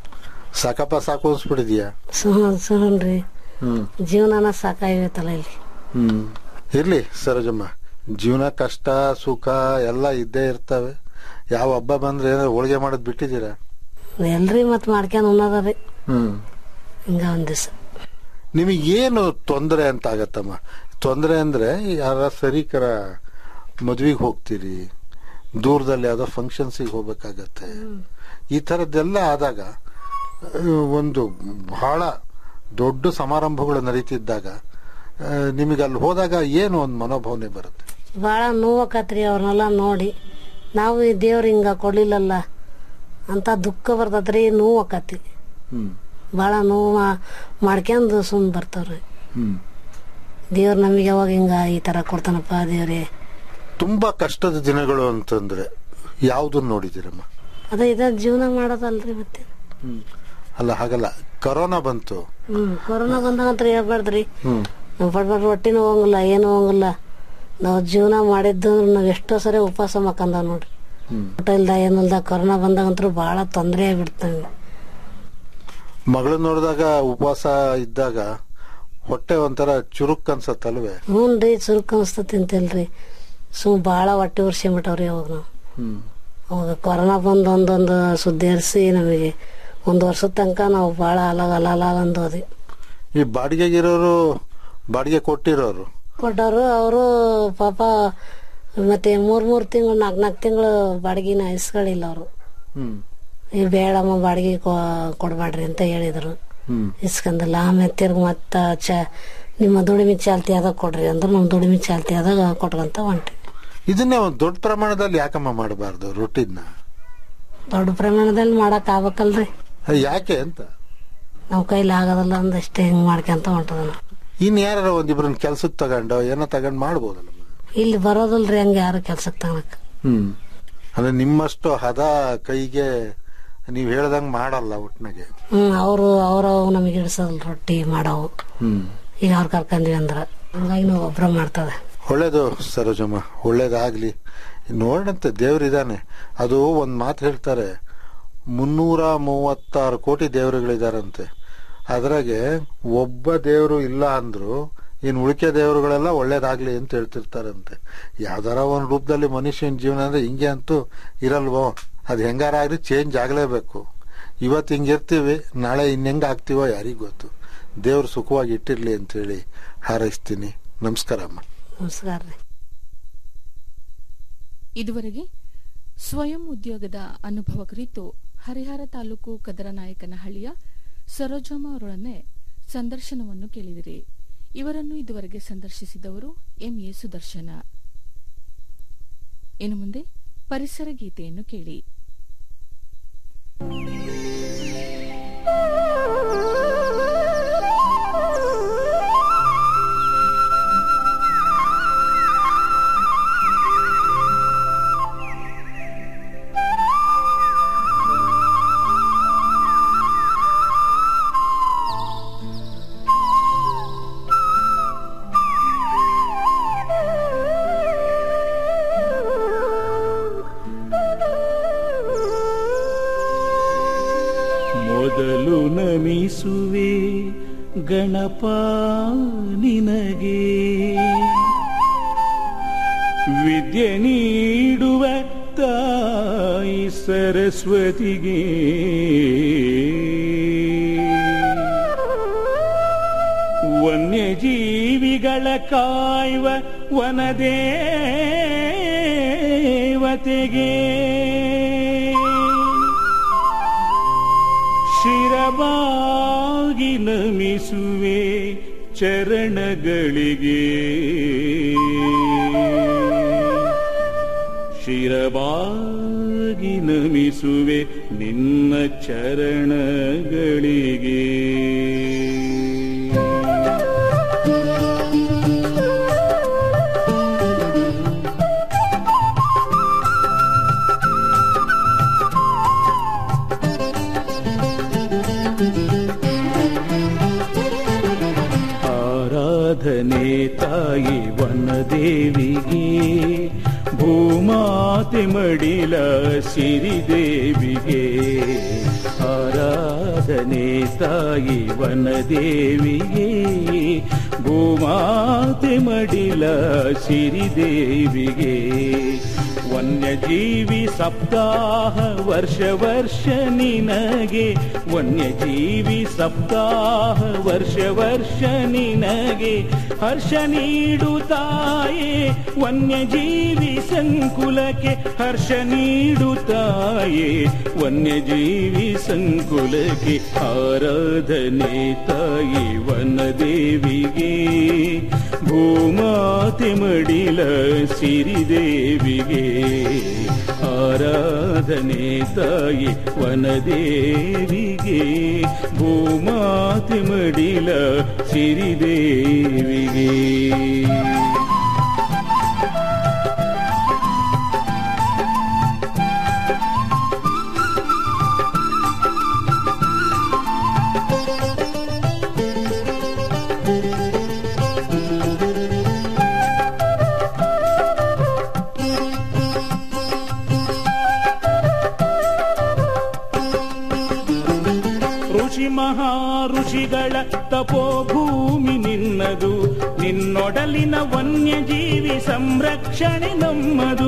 ಸಾಕಪ್ಪ ಸಾಕು ಅನ್ಸ್ಬಿಟ್ಟಿದ್ಯಾ ಸುಹ್ರಿ ಹ್ಮ್ ಜೀವನನ ಸಾಕಾಗೈತಲ್ಲ ಇಲ್ಲಿ ಹ್ಮ್ ಇರ್ಲಿ ಸರೋಜಮ್ಮ ಜೀವನ ಕಷ್ಟ ಸುಖ ಎಲ್ಲ ಇದ್ದೇ ಇರ್ತವೆ ಯಾವ ಹಬ್ಬ ಬಂದ್ರೆ ಏನಾದ್ರು ಹೋಳಿಗೆ ಮಾಡೋದ್ ಬಿಟ್ಟಿದ್ದೀರಾ ಎಲ್ರಿ ಮತ್ ಮಾಡ್ಕೊಂಡ್ ಉಣ್ಣೋದ್ರಿ ಹ್ಮ್ ಹಿಂಗ ಒಂದ್ ದಿವ್ಸ ನಿಮಗೇನು ತೊಂದರೆ ಅಂತ ಆಗತ್ತಮ್ಮ ತೊಂದರೆ ಅಂದ್ರೆ ಯಾರ ಸರೀಕರ ಮದ್ವಿಗೆ ಹೋಗ್ತೀರಿ ದೂರದಲ್ಲಿ ಯಾವ್ದೋ ಫಂಕ್ಷನ್ಸಿಗೆ ಹೋಗ್ಬೇಕಾಗತ್ತೆ ಈ ಥರದ್ದೆಲ್ಲ ಆದಾಗ ಆ, ಒಂದು ಬಹಳ ದೊಡ್ಡ ಸಮಾರಂಭಗಳು ನಡೀತಿದ್ದಾಗ ನಿಮಗೆ ಅಲ್ಲಿ ಹೋದಾಗ ಏನು ಒಂದು ಮನೋಭಾವನೆ ಬರುತ್ತೆ ಭಾಳ ನೋವಾಕತ್ರಿ ಅವ್ರನ್ನೆಲ್ಲ ನೋಡಿ ನಾವು ಈ ದೇವ್ರ ಹಿಂಗ ಕೊಡ್ಲಿಲ್ಲಲ್ಲ ಅಂತ ದುಃಖ ಬರ್ತದ್ರಿ ನೋವು ಆಕತಿ ಹ್ಮ್ ಭಾಳ ನೋವು ಮಾ- ಮಾಡ್ಕೊಂಡು ಸುಮ್ ಬರ್ತಾವ್ರಿ ಹ್ಮ್ ದೇವ್ರ ನಮಗೆ ಯಾವಾಗ ಹಿಂಗ ಈ ತರ ಕೊಡ್ತಾನಪ್ಪ ದೇವ್ರಿ ತುಂಬಾ ಕಷ್ಟದ ದಿನಗಳು ಅಂತಂದ್ರೆ ಯಾವ್ದನ್ನ ನೋಡಿದಿರಮ್ಮ ಅದ ಇದ ಜೀವನ ಮಾಡೋದಲ್ರಿ ಮತ್ತೆ ಅಲ್ಲ ಹಾಗಲ್ಲ ಕರೋನಾ ಬಂತು ಹ್ಮ್ ಕೊರೋನಾ ಬಂದಾಗಂತ್ರ ಹೇಳ್ಬಾರ್ದ್ರಿ ಹ್ಮ್ ನಾವು ಬಡ್ಬಾರ್ದು ಹೊಟ್ಟಿನೂ ಹೋಗಂಗಿಲ್ಲ ಏನು ಹೋಗಂಗಿಲ್ಲ ನಾವು ಜೀವನ ಮಾಡಿದ್ದು ನಾವ್ ಎಷ್ಟೋ ಸರಿ ಉಪವಾಸ ಮಕ್ಕಂದ ನೋಡ್ರಿ ಹ್ಮ್ ಊಟ ಇಲ್ದ ಏನಿಲ್ದ ಕೊರೋನಾ ಬಂದಾಗಂತೂ ಭಾಳ ತೊಂದರೆ ಆಗ್ಬಿಡ್ತ ಮಗಳು ನೋಡಿದಾಗ ಉಪವಾಸ ಇದ್ದಾಗ ಹೊಟ್ಟೆ ಒಂಥರ ಚುರುಕ್ ಅನ್ಸತ್ತಲ್ವೇ ಹ್ಞೂ ರೀ ಚುರುಕ್ ಅನಿಸ್ತ ತಿಂತಿಲ್ರಿ ಸುಮ್ ಭಾಳ ಹೊಟ್ಟೆ ಉರ್ಸ್ಕೊಂಬಿಟ್ಟವ್ರಿ ಅವಾಗ ನಾವು ಹ್ಮ್ ಅವಾಗ ಕೊರೋನಾ ಬಂದು ಒಂದೊಂದು ಸುದ್ದಿ ಹರಿಸಿ ನಮಗೆ ಒಂದು ವರ್ಷದ ತನಕ ನಾವು ಭಾಳ ಅಲಾಗ ಅಲಾಲ ಅಂದೋದಿ ಈ ಬಾಡಿಗೆಗಿರೋರು ಬಾಡಿಗೆ ಕೊಟ್ಟಿರೋರು ಕೊಟ್ಟವರು ಅವರು ಪಾಪ ಮತ್ತೆ ಮೂರ್ ಮೂರ್ ತಿಂಗಳು ನಾಲ್ಕು ನಾಲ್ಕು ತಿಂಗಳು ಬಾಡಿಗೆನ ಇಸ್ಗಳಿಲ್ಲ ಅವರು ಹ್ಮ್ ಈ ಬೇಡಮ್ಮ ಬಾಡಿಗೆ ಕೊ- ಕೊಡ್ಬೇಡ್ರಿ ಅಂತ ಹೇಳಿದ್ರು ಹ್ಮ್ ಇಸ್ಕಂದಿಲ್ಲ ಆಮೇಲೆ ತಿರ್ಗಿ ಮತ್ತ ಚ ನಿಮ್ಮ ದುಡಿಮೆ ಚಾಲ್ತಿ ಆದಾಗ ಕೊಡ್ರಿ ಅಂದ್ರೆ ನಮ್ಮ ದುಡಿಮೆ ಚಾಲ್ತಿ ಆದಾಗ ಕೊಟ್ಕೊಂತ ಹೊಂಟ್ರಿ ಇದನ್ನೇ ಒಂದು ದೊಡ್ಡ ಪ್ರಮಾಣದಲ್ಲಿ ಯಾಕಮ್ಮ ಮಾಡಬಾರ್ದು ರೊಟ್ಟಿನ ದೊಡ್ಡ ಪ್ರಮಾಣದಲ್ಲಿ ಮಾಡಕ್ ಆಗ್ಬೇಕಲ್ರಿ ಯಾಕೆ ಅಂತ ನಮ್ಮ ಕೈಲಿ ಆಗೋದಲ್ಲ ಅಂದಷ್ಟೇ ಹಿಂಗ್ ಮಾಡ್ಕೊಂತ ಹೊಂಟದ ನಾವು ಇನ್ ಯಾರ ಒಂದಿಬ್ರನ್ನ ಕೆಲ್ಸಕ್ಕೆ ತಗೊಂಡು ಏನೋ ತಗೊಂಡ್ ಮಾಡ್ಬೋದಲ್ಲ ಇಲ್ಲಿ ಬರೋದಿಲ್ರಿ ಹಂಗ ಯಾರು ಕೆಲ್ಸಕ್ಕೆ ತಗೊಳಕ್ ಹ್ಮ್ ಅಂದ್ರೆ ನಿಮ್ಮಷ್ಟು ಹದ ಕೈಗೆ ನೀವ್ ಹೇಳ್ದಂಗ್ ಮಾಡಲ್ಲ ಒಟ್ನಾಗೆ ಹ್ಮ್ ಅವರು ಅವ್ರ ನಮಗೆ ಇಡ್ಸೋದಿಲ್ಲ ರೊಟ್ಟಿ ಮಾಡವು ಹ್ಮ್ ಈಗ ಅವ್ರು ಕರ್ಕೊಂಡ್ವಿ ಅಂದ್ರ ಹಂಗಾಗಿ ನಾವು ಒಬ್ರ ಮಾಡ್ತದ ಒಳ್ಳೇದು ಸರೋಜಮ್ಮ ಒಳ್ಳೇದಾಗ್ಲಿ ನೋಡಂತೆ ದೇವ್ರಿದಾನೆ ಅದು ಒಂದ್ ಮಾತು ಹೇಳ್ತಾರೆ ಮುನ್ನೂರ ಮೂವತ್ತಾರು ಕೋಟಿ ದೇವರುಗಳಿದಾರಂತೆ ಅದ್ರಾಗೆ ಒಬ್ಬ ದೇವರು ಇಲ್ಲ ಅಂದ್ರು ಇನ್ ಉಳಿಕೆ ದೇವರುಗಳೆಲ್ಲ ಒಳ್ಳೇದಾಗ್ಲಿ ಅಂತ ಹೇಳ್ತಿರ್ತಾರಂತೆ ಯಾವ್ದಾರ ಒಂದ್ ರೂಪದಲ್ಲಿ ಮನುಷ್ಯನ ಜೀವನ ಅಂದ್ರೆ ಹಿಂಗೆ ಅಂತೂ ಇರಲ್ವೋ ಅದ್ ಹೆಂಗಾರ ಆಗ್ಲಿ ಚೇಂಜ್ ಆಗ್ಲೇಬೇಕು ಇವತ್ತು ಹಿಂಗಿರ್ತೀವಿ ನಾಳೆ ಇನ್ನೆಂಗ ಆಗ್ತೀವೋ ಯಾರಿಗ್ ಗೊತ್ತು ದೇವ್ರು ಸುಖವಾಗಿ ಇಟ್ಟಿರ್ಲಿ ಅಂತ ಹೇಳಿ ಹಾರೈಸ್ತೀನಿ ನಮಸ್ಕಾರ ಅಮ್ಮ ನಮಸ್ಕಾರ ರೀ ಇದುವರೆಗೆ ಸ್ವಯಂ ಉದ್ಯೋಗದ ಅನುಭವ ಕುರಿತು ಹರಿಹರ ತಾಲೂಕು ಕದರನಾಯಕನಹಳ್ಳಿಯ ಸರೋಜಮ್ಮ ಅವರೊಡನೆ ಸಂದರ್ಶನವನ್ನು ಕೇಳಿದಿರಿ ಇವರನ್ನು ಇದುವರೆಗೆ ಸಂದರ್ಶಿಸಿದವರು ಎಂಎ ಸುದರ್ಶನ ಇನ್ನು ಮುಂದೆ ಪರಿಸರ ಗೀತೆಯನ್ನು ಕೇಳಿ ಮೊದಲು ನಮಿಸುವೆ ಗಣಪ ನಿನಗೆ ವಿದ್ಯೆ ನೀಡುವ ತಾಯಿ ಸರಸ್ವತಿಗೆ ವನ್ಯಜೀವಿಗಳ ಕಾಯುವ ವನದೇವತೆಗೆ ಶಿರಬಾಗಿ ನಮಿಸುವೆ ಚರಣಗಳಿಗೆ ಶಿರಬಾಗಿ ನಮಿಸುವೆ ನಿನ್ನ ಚರಣಗಳಿಗೆ ಆರಾಧನೆ ತಾಯಿ ವನದೇವಿಗೆ ಭೂಮಾತೆ ಮಡಿಲ ಸಿರಿದೇವಿಗೆ ಆರಾಧನೆ ತಾಯಿ ವನದೇವಿಗೆ ಭೂಮಾತೆ ಮಡಿಲ ಸಿರಿದೇವಿಗೆ ವನ್ಯಜೀವಿ ಸಪ್ತಾಹ ವರ್ಷ ವರ್ಷ ನಿನಗೆ ವನ್ಯಜೀವಿ ಸಪ್ತಾಹ ವರ್ಷ ವರ್ಷ ನಿನಗೆ ಹರ್ಷ ನೀಡುತ್ತಾಯೇ ವನ್ಯಜೀವಿ ಸಂಕುಲಕ್ಕೆ ಹರ್ಷ ನೀಡುತ್ತಾಯೇ ವನ್ಯಜೀವಿ ಸಂಕುಲಕ್ಕೆ ಆರಾಧನೆ ತಾಯಿ ವನದೇವಿಗೆ ಭೂಮಾತೆ ಮಡಿಲ ಸಿರಿದೇವಿಗೆ ಆರಾಧನೆ ತಾಯಿ ವನದೇವಿಗೆ ಭೂಮಾತೆ ಮಡಿಲ ಸಿರಿದೇವಿಗೆ ಋಷಿ ಮಹಾ ಋಷಿಗಳ ತಪೋಭೂಮಿ ನಿನ್ನದು ನಿನ್ನೊಡಲಿನ ವನ್ಯಜೀವಿ ಸಂರಕ್ಷಣೆ ನಮ್ಮದು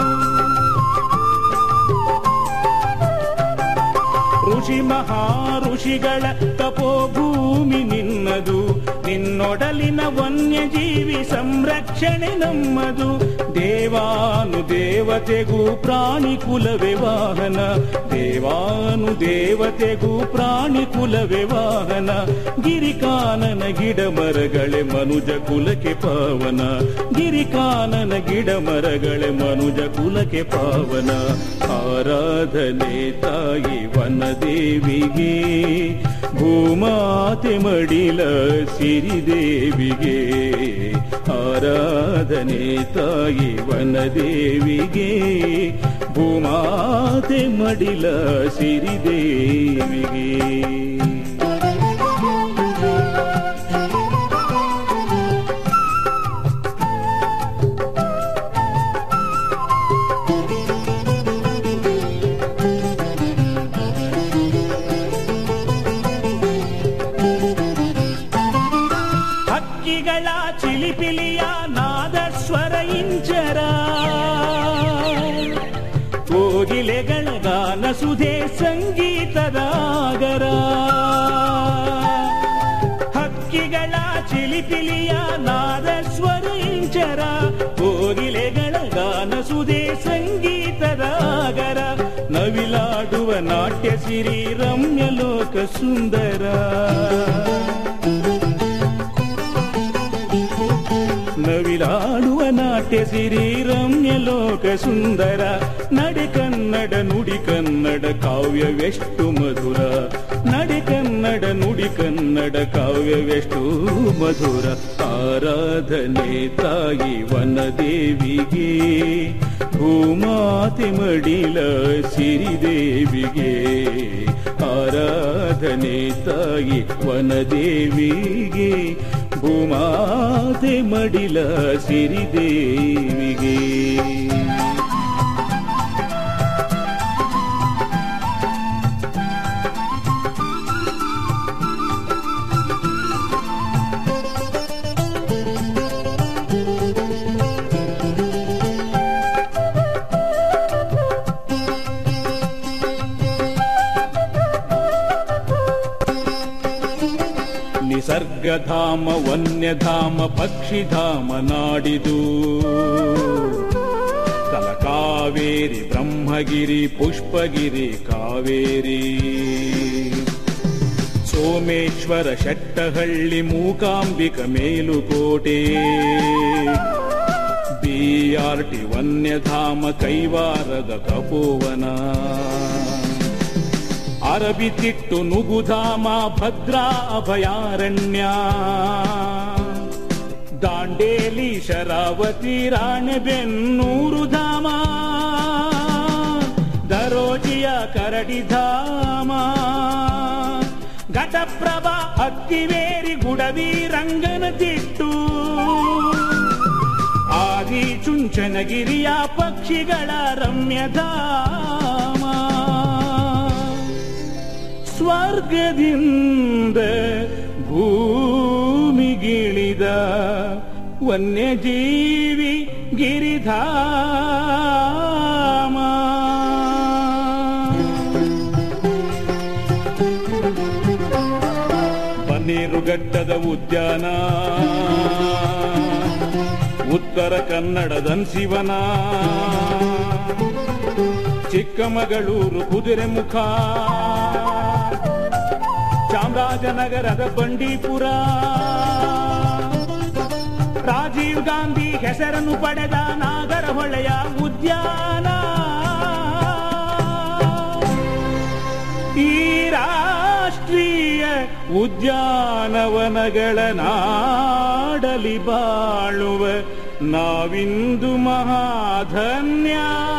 ಋಷಿ ಮಹಾ ಋಷಿಗಳ ತಪೋಭೂಮಿ ನಿನ್ನದು ನಿನ್ನೊಡಲಿನ ವನ್ಯಜೀವಿ ಸಂರಕ್ಷಣೆ ನಮ್ಮದು ದೇವಾನು ದೇವತೆಗೂ ಪ್ರಾಣಿ ಕುಲವೇ ವಾಹನ ದೇವಾನು ದೇವತೆಗೂ ಪ್ರಾಣಿ ಕುಲವೇ ವಾಹನ ಗಿರಿಕಾನನ ಗಿಡ ಮರಗಳೇ ಮನುಜ ಕುಲಕ್ಕೆ ಪಾವನ ಗಿರಿಕಾನನ ಗಿಡ ಮರಗಳೇ ಮನುಜ ಕುಲಕ್ಕೆ ಪಾವನ ಆರಾಧನೆ ತಾಯಿ ವನದೇವಿಗೆ ಭೂಮಾತೆ ಮಡಿಲ ಸಿರಿದೇವಿಗೆ ಆರಾಧನೆ ತಾಯಿ ವನದೇವಿಗೆ ಭೂಮಾತೆ ಮಡಿಲ ಸಿರಿದೇವಿಗೆ ಹಕ್ಕಿಗಳ ಚಿಲಿಪಿಲಿಯ ನಾದಸ್ವರ ಇಂಚರ ಕೋಗಿಲೆಗಳ ಗಾನ ಸುಧೆ ಸಂಗೀತದ ಆಗರ ಇಂಚರ ಕೋಗಿಲೆಗಳ ಗಾನ ಸುದೆ ಸಂಗೀತದ ಆಗರ ನವಿಲಾಡುವ ನಾಟ್ಯ ಸಿರಿ ರಮ್ಯ ಲೋಕ ಸುಂದರ ನವಿಲಾಡುವ ನಾಟ್ಯ ಸಿರಿ ರಮ್ಯ ಲೋಕ ಸುಂದರ ನಡೆ ಕನ್ನಡ ನುಡಿ ಕನ್ನಡ ಕಾವ್ಯವೆಷ್ಟು ಮಧುರ ನಡೆ ಕನ್ನಡ ನುಡಿ ಕನ್ನಡ ಕಾವ್ಯವೆಷ್ಟು ಮಧುರ ಆರಾಧನೆ ತಾಯಿ ವನದೇವಿಗೆ ಭೂಮಾತೆ ಮಡಿಲ ಸಿರಿದೇವಿಗೆ ಆರಾಧನೆ ತಾಯಿ ವನದೇವಿಗೆ ಭೂಮಾತೆ ಮಡಿಲ ಸಿರಿದೇವಿಗೆ ನಿಸರ್ಗಧಾಮ ವನ್ಯಧಾಮ ಪಕ್ಷಿಧಾಮ ನಾಡಿದು ತಲಕಾವೇರಿ ಬ್ರಹ್ಮಗಿರಿ ಪುಷ್ಪಗಿರಿ ಕಾವೇರಿ ಸೋಮೇಶ್ವರ ಶೆಟ್ಟಹಳ್ಳಿ ಮೂಕಾಂಬಿಕ ಮೇಲುಕೋಟೆ ಬಿಆರ್ಟಿ ವನ್ಯಧಾಮ ಕೈವಾರದ ತಪೋವನ ಅರಬಿತಿಟ್ಟು ನುಗುಧಾಮ ಭದ್ರಾ ಅಭಯಾರಣ್ಯ ದಾಂಡೇಲಿ ಶರಾವತಿ ರಾಣೆಬೆನ್ನೂರು ಧಾಮ ದರೋಜಿಯ ಕರಡಿಧಾಮ ಘಟಪ್ರಭಾ ಹತ್ತಿವೇರಿ ಗುಡವಿ ರಂಗನತಿಟ್ಟು ಆದಿ ಚುಂಚನಗಿರಿಯ ಪಕ್ಷಿಗಳ ರಮ್ಯಧಾಮ ಸ್ವರ್ಗದಿಂದ ಭೂಮಿಗಿಳಿದ ವನ್ಯಜೀವಿ ಗಿರಿಧಾಮ ಬನ್ನೇರುಘಟ್ಟದ ಉದ್ಯಾನ ಉತ್ತರ ಕನ್ನಡದ ಶಿವನ ಚಿಕ್ಕಮಗಳೂರು ಕುದುರೆಮುಖ ಚಾಮರಾಜನಗರದ ಬಂಡೀಪುರ ರಾಜೀವ್ ಗಾಂಧಿ ಹೆಸರನ್ನು ಪಡೆದ ನಾಗರಹೊಳೆಯ ಉದ್ಯಾನ ಈ ರಾಷ್ಟ್ರೀಯ ಉದ್ಯಾನವನಗಳ ನಾಡಲಿ ಬಾಳುವ ನಾವಿಂದು ಮಹಾಧನ್ಯ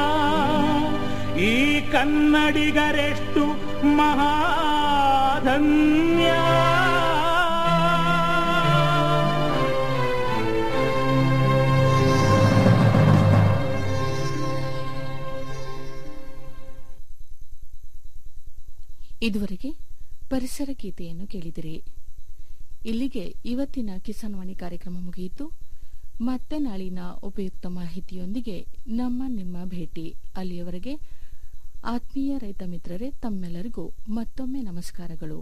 ಈ ಕನ್ನಡಿಗರೆಷ್ಟು ಮಹಾಧನ್ಯ ಇದುವರೆಗೆ ಪರಿಸರ ಗೀತೆಯನ್ನು ಕೇಳಿದಿರಿ ಇಲ್ಲಿಗೆ ಇವತ್ತಿನ ಕಿಸಾನ್ವಾಣಿ ಕಾರ್ಯಕ್ರಮ ಮುಗಿಯಿತು ಮತ್ತೆ ನಾಳಿನ ಉಪಯುಕ್ತ ಮಾಹಿತಿಯೊಂದಿಗೆ ನಮ್ಮ ನಿಮ್ಮ ಭೇಟಿ ಅಲ್ಲಿಯವರೆಗೆ ಆತ್ಮೀಯ ರೈತ ಮಿತ್ರರೇ ತಮ್ಮೆಲ್ಲರಿಗೂ ಮತ್ತೊಮ್ಮೆ ನಮಸ್ಕಾರಗಳು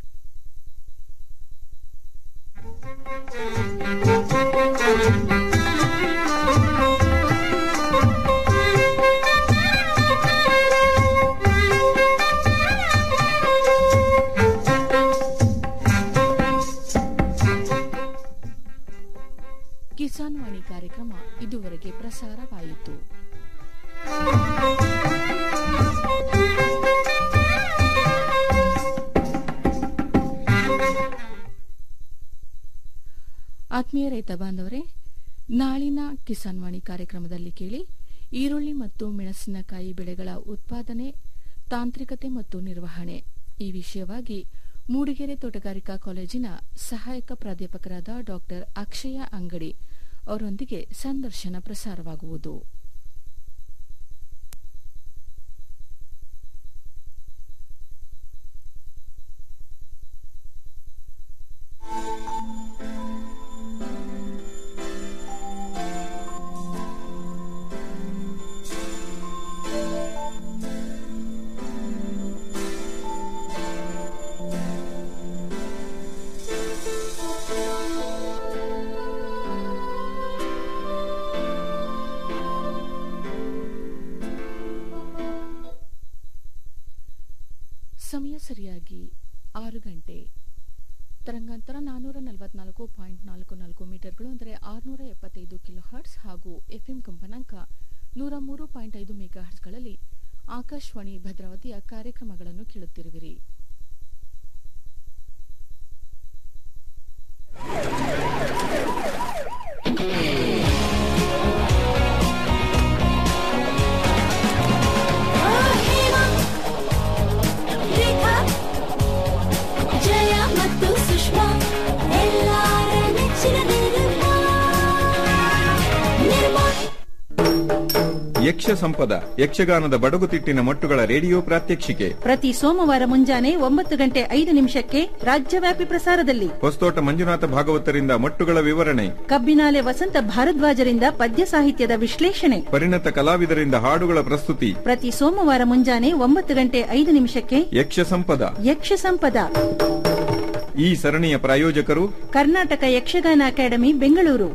ಕಿಸಾನ್ ವಾಣಿ ಕಾರ್ಯಕ್ರಮ ಇದುವರೆಗೆ ಪ್ರಸಾರವಾಯಿತು ಆತ್ಮೀಯ ರೈತ ಬಾಂಧವರೇ ನಾಳಿನ ಕಿಸಾನ್ ವಾಣಿ ಕಾರ್ಯಕ್ರಮದಲ್ಲಿ ಕೇಳಿ ಈರುಳ್ಳಿ ಮತ್ತು ಮೆಣಸಿನಕಾಯಿ ಬೆಳೆಗಳ ಉತ್ಪಾದನೆ ತಾಂತ್ರಿಕತೆ ಮತ್ತು ನಿರ್ವಹಣೆ ಈ ವಿಷಯವಾಗಿ ಮೂಡಿಗೆರೆ ತೋಟಗಾರಿಕಾ ಕಾಲೇಜಿನ ಸಹಾಯಕ ಪ್ರಾಧ್ಯಾಪಕರಾದ ಡಾ ಅಕ್ಷಯ ಅಂಗಡಿ ಅವರೊಂದಿಗೆ ಸಂದರ್ಶನ ಪ್ರಸಾರವಾಗುವುದು ಆರುನೂರ ಎಪ್ಪತ್ತೈದು ಕಿಲೋ ಹರ್ಟ್ಸ್ ಹಾಗೂ ಎಫ್ಎಂ ಕಂಪನಾಂಕ ನೂರ ಮೂರು ಪಾಯಿಂಟ್ ಐದು ಮೆಗಾ ಹರ್ಟ್ಸ್ಗಳಲ್ಲಿ ಆಕಾಶವಾಣಿ ಭದ್ರಾವತಿಯ ಕಾರ್ಯಕ್ರಮಗಳನ್ನು ಕೇಳುತ್ತಿರುವಿರಿ ಜಯ ಮತ್ತು ಸುಷ್ಮಾ ಎಲ್ಲಾರ ನೆಚ್ಚಿನ ನಿರ್ಮಾ ನಿರ್ಮಾ ಯಕ್ಷ ಸಂಪದ ಯಕ್ಷಗಾನದ ಬಡಗುತಿಟ್ಟಿನ ಮಟ್ಟುಗಳ ರೇಡಿಯೋ ಪ್ರಾತ್ಯಕ್ಷಿಕೆ ಪ್ರತಿ ಸೋಮವಾರ ಮುಂಜಾನೆ ಒಂಬತ್ತು ಗಂಟೆ ಐದು ನಿಮಿಷಕ್ಕೆ ರಾಜ್ಯವ್ಯಾಪಿ ಪ್ರಸಾರದಲ್ಲಿ ಹೊಸತೋಟ ಮಂಜುನಾಥ ಭಾಗವತರಿಂದ ಮಟ್ಟುಗಳ ವಿವರಣೆ ಕಬ್ಬಿನಾಲೆ ವಸಂತ ಭಾರದ್ವಾಜರಿಂದ ಪದ್ಯ ಸಾಹಿತ್ಯದ ವಿಶ್ಲೇಷಣೆ ಪರಿಣತ ಕಲಾವಿದರಿಂದ ಹಾಡುಗಳ ಪ್ರಸ್ತುತಿ ಪ್ರತಿ ಸೋಮವಾರ ಮುಂಜಾನೆ ಒಂಬತ್ತು ಗಂಟೆ ಐದು ನಿಮಿಷಕ್ಕೆ ಯಕ್ಷ ಸಂಪದ ಯಕ್ಷ ಸಂಪದ ಈ ಸರಣಿಯ ಪ್ರಾಯೋಜಕರು ಕರ್ನಾಟಕ ಯಕ್ಷಗಾನ ಅಕಾಡೆಮಿ ಬೆಂಗಳೂರು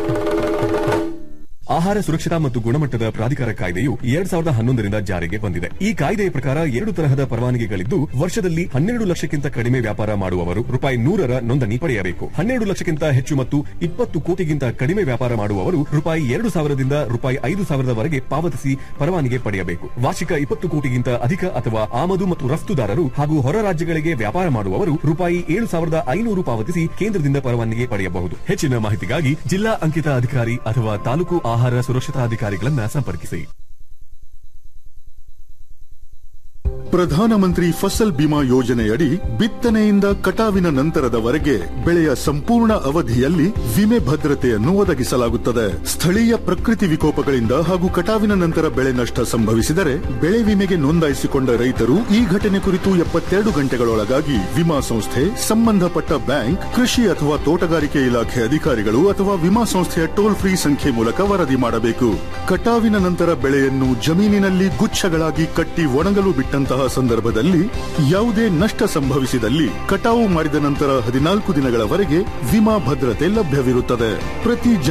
ಆಹಾರ ಸುರಕ್ಷತಾ ಮತ್ತು ಗುಣಮಟ್ಟದ ಪ್ರಾಧಿಕಾರ ಕಾಯ್ದೆಯು ಎರಡ್ ಸಾವಿರದ ಹನ್ನೊಂದರಿಂದ ಜಾರಿಗೆ ಬಂದಿದೆ ಈ ಕಾಯ್ದೆಯ ಪ್ರಕಾರ ಎರಡು ತರಹದ ಪರವಾನಗಿಗಳಿದ್ದು ವರ್ಷದಲ್ಲಿ ಹನ್ನೆರಡು ಲಕ್ಷಕ್ಕಿಂತ ಕಡಿಮೆ ವ್ಯಾಪಾರ ಮಾಡುವವರು ರೂಪಾಯಿ ನೂರರ ನೋಂದಣಿ ಪಡೆಯಬೇಕು ಹನ್ನೆರಡು ಲಕ್ಷಕ್ಕಿಂತ ಹೆಚ್ಚು ಮತ್ತು ಇಪ್ಪತ್ತು ಕೋಟಿಗಿಂತ ಕಡಿಮೆ ವ್ಯಾಪಾರ ಮಾಡುವವರು ರೂಪಾಯಿ ಎರಡು ಸಾವಿರದಿಂದ ರೂಪಾಯಿ ಐದು ಸಾವಿರದವರೆಗೆ ಪಾವತಿಸಿ ಪರವಾನಗಿ ಪಡೆಯಬೇಕು ವಾರ್ಷಿಕ ಇಪ್ಪತ್ತು ಕೋಟಿಗಿಂತ ಅಧಿಕ ಅಥವಾ ಆಮದು ಮತ್ತು ರಫ್ತುದಾರರು ಹಾಗೂ ಹೊರ ರಾಜ್ಯಗಳಿಗೆ ವ್ಯಾಪಾರ ಮಾಡುವವರು ರೂಪಾಯಿ ಏಳು ಸಾವಿರದ ಐನೂರು ಪಾವತಿಸಿ ಕೇಂದ್ರದಿಂದ ಪರವಾನಗಿ ಪಡೆಯಬಹುದು ಹೆಚ್ಚಿನ ಮಾಹಿತಿಗಾಗಿ ಜಿಲ್ಲಾ ಅಂಕಿತ ಅಧಿಕಾರಿ ಅಥವಾ ತಾಲೂಕು ಆಹಾರ ಸುರಕ್ಷತಾ ಅಧಿಕಾರಿಗಳನ್ನ ಸಂಪರ್ಕಿಸಿ ಪ್ರಧಾನಮಂತ್ರಿ ಫಸಲ್ ಬಿಮಾ ಯೋಜನೆಯಡಿ ಬಿತ್ತನೆಯಿಂದ ಕಟಾವಿನ ನಂತರದವರೆಗೆ ಬೆಳೆಯ ಸಂಪೂರ್ಣ ಅವಧಿಯಲ್ಲಿ ವಿಮೆ ಭದ್ರತೆಯನ್ನು ಒದಗಿಸಲಾಗುತ್ತದೆ ಸ್ಥಳೀಯ ಪ್ರಕೃತಿ ವಿಕೋಪಗಳಿಂದ ಹಾಗೂ ಕಟಾವಿನ ನಂತರ ಬೆಳೆ ನಷ್ಟ ಸಂಭವಿಸಿದರೆ ಬೆಳೆ ವಿಮೆಗೆ ನೋಂದಾಯಿಸಿಕೊಂಡ ರೈತರು ಈ ಘಟನೆ ಕುರಿತು ಎಪ್ಪತ್ತೆರಡು ಗಂಟೆಗಳೊಳಗಾಗಿ ವಿಮಾ ಸಂಸ್ಥೆ ಸಂಬಂಧಪಟ್ಟ ಬ್ಯಾಂಕ್ ಕೃಷಿ ಅಥವಾ ತೋಟಗಾರಿಕೆ ಇಲಾಖೆ ಅಧಿಕಾರಿಗಳು ಅಥವಾ ವಿಮಾ ಸಂಸ್ಥೆಯ ಟೋಲ್ ಫ್ರೀ ಸಂಖ್ಯೆ ಮೂಲಕ ವರದಿ ಮಾಡಬೇಕು ಕಟಾವಿನ ನಂತರ ಬೆಳೆಯನ್ನು ಜಮೀನಿನಲ್ಲಿ ಗುಚ್ಛಗಳಾಗಿ ಕಟ್ಟಿ ಒಣಗಲು ಬಿಟ್ಟಂತಹ ಸಂದರ್ಭದಲ್ಲಿ ಯಾವುದೇ ನಷ್ಟ ಸಂಭವಿಸಿದಲ್ಲಿ ಕಟಾವು ಮಾಡಿದ ನಂತರ ಹದಿನಾಲ್ಕು ದಿನಗಳವರೆಗೆ ವಿಮಾ ಭದ್ರತೆ ಲಭ್ಯವಿರುತ್ತದೆ ಪ್ರತಿ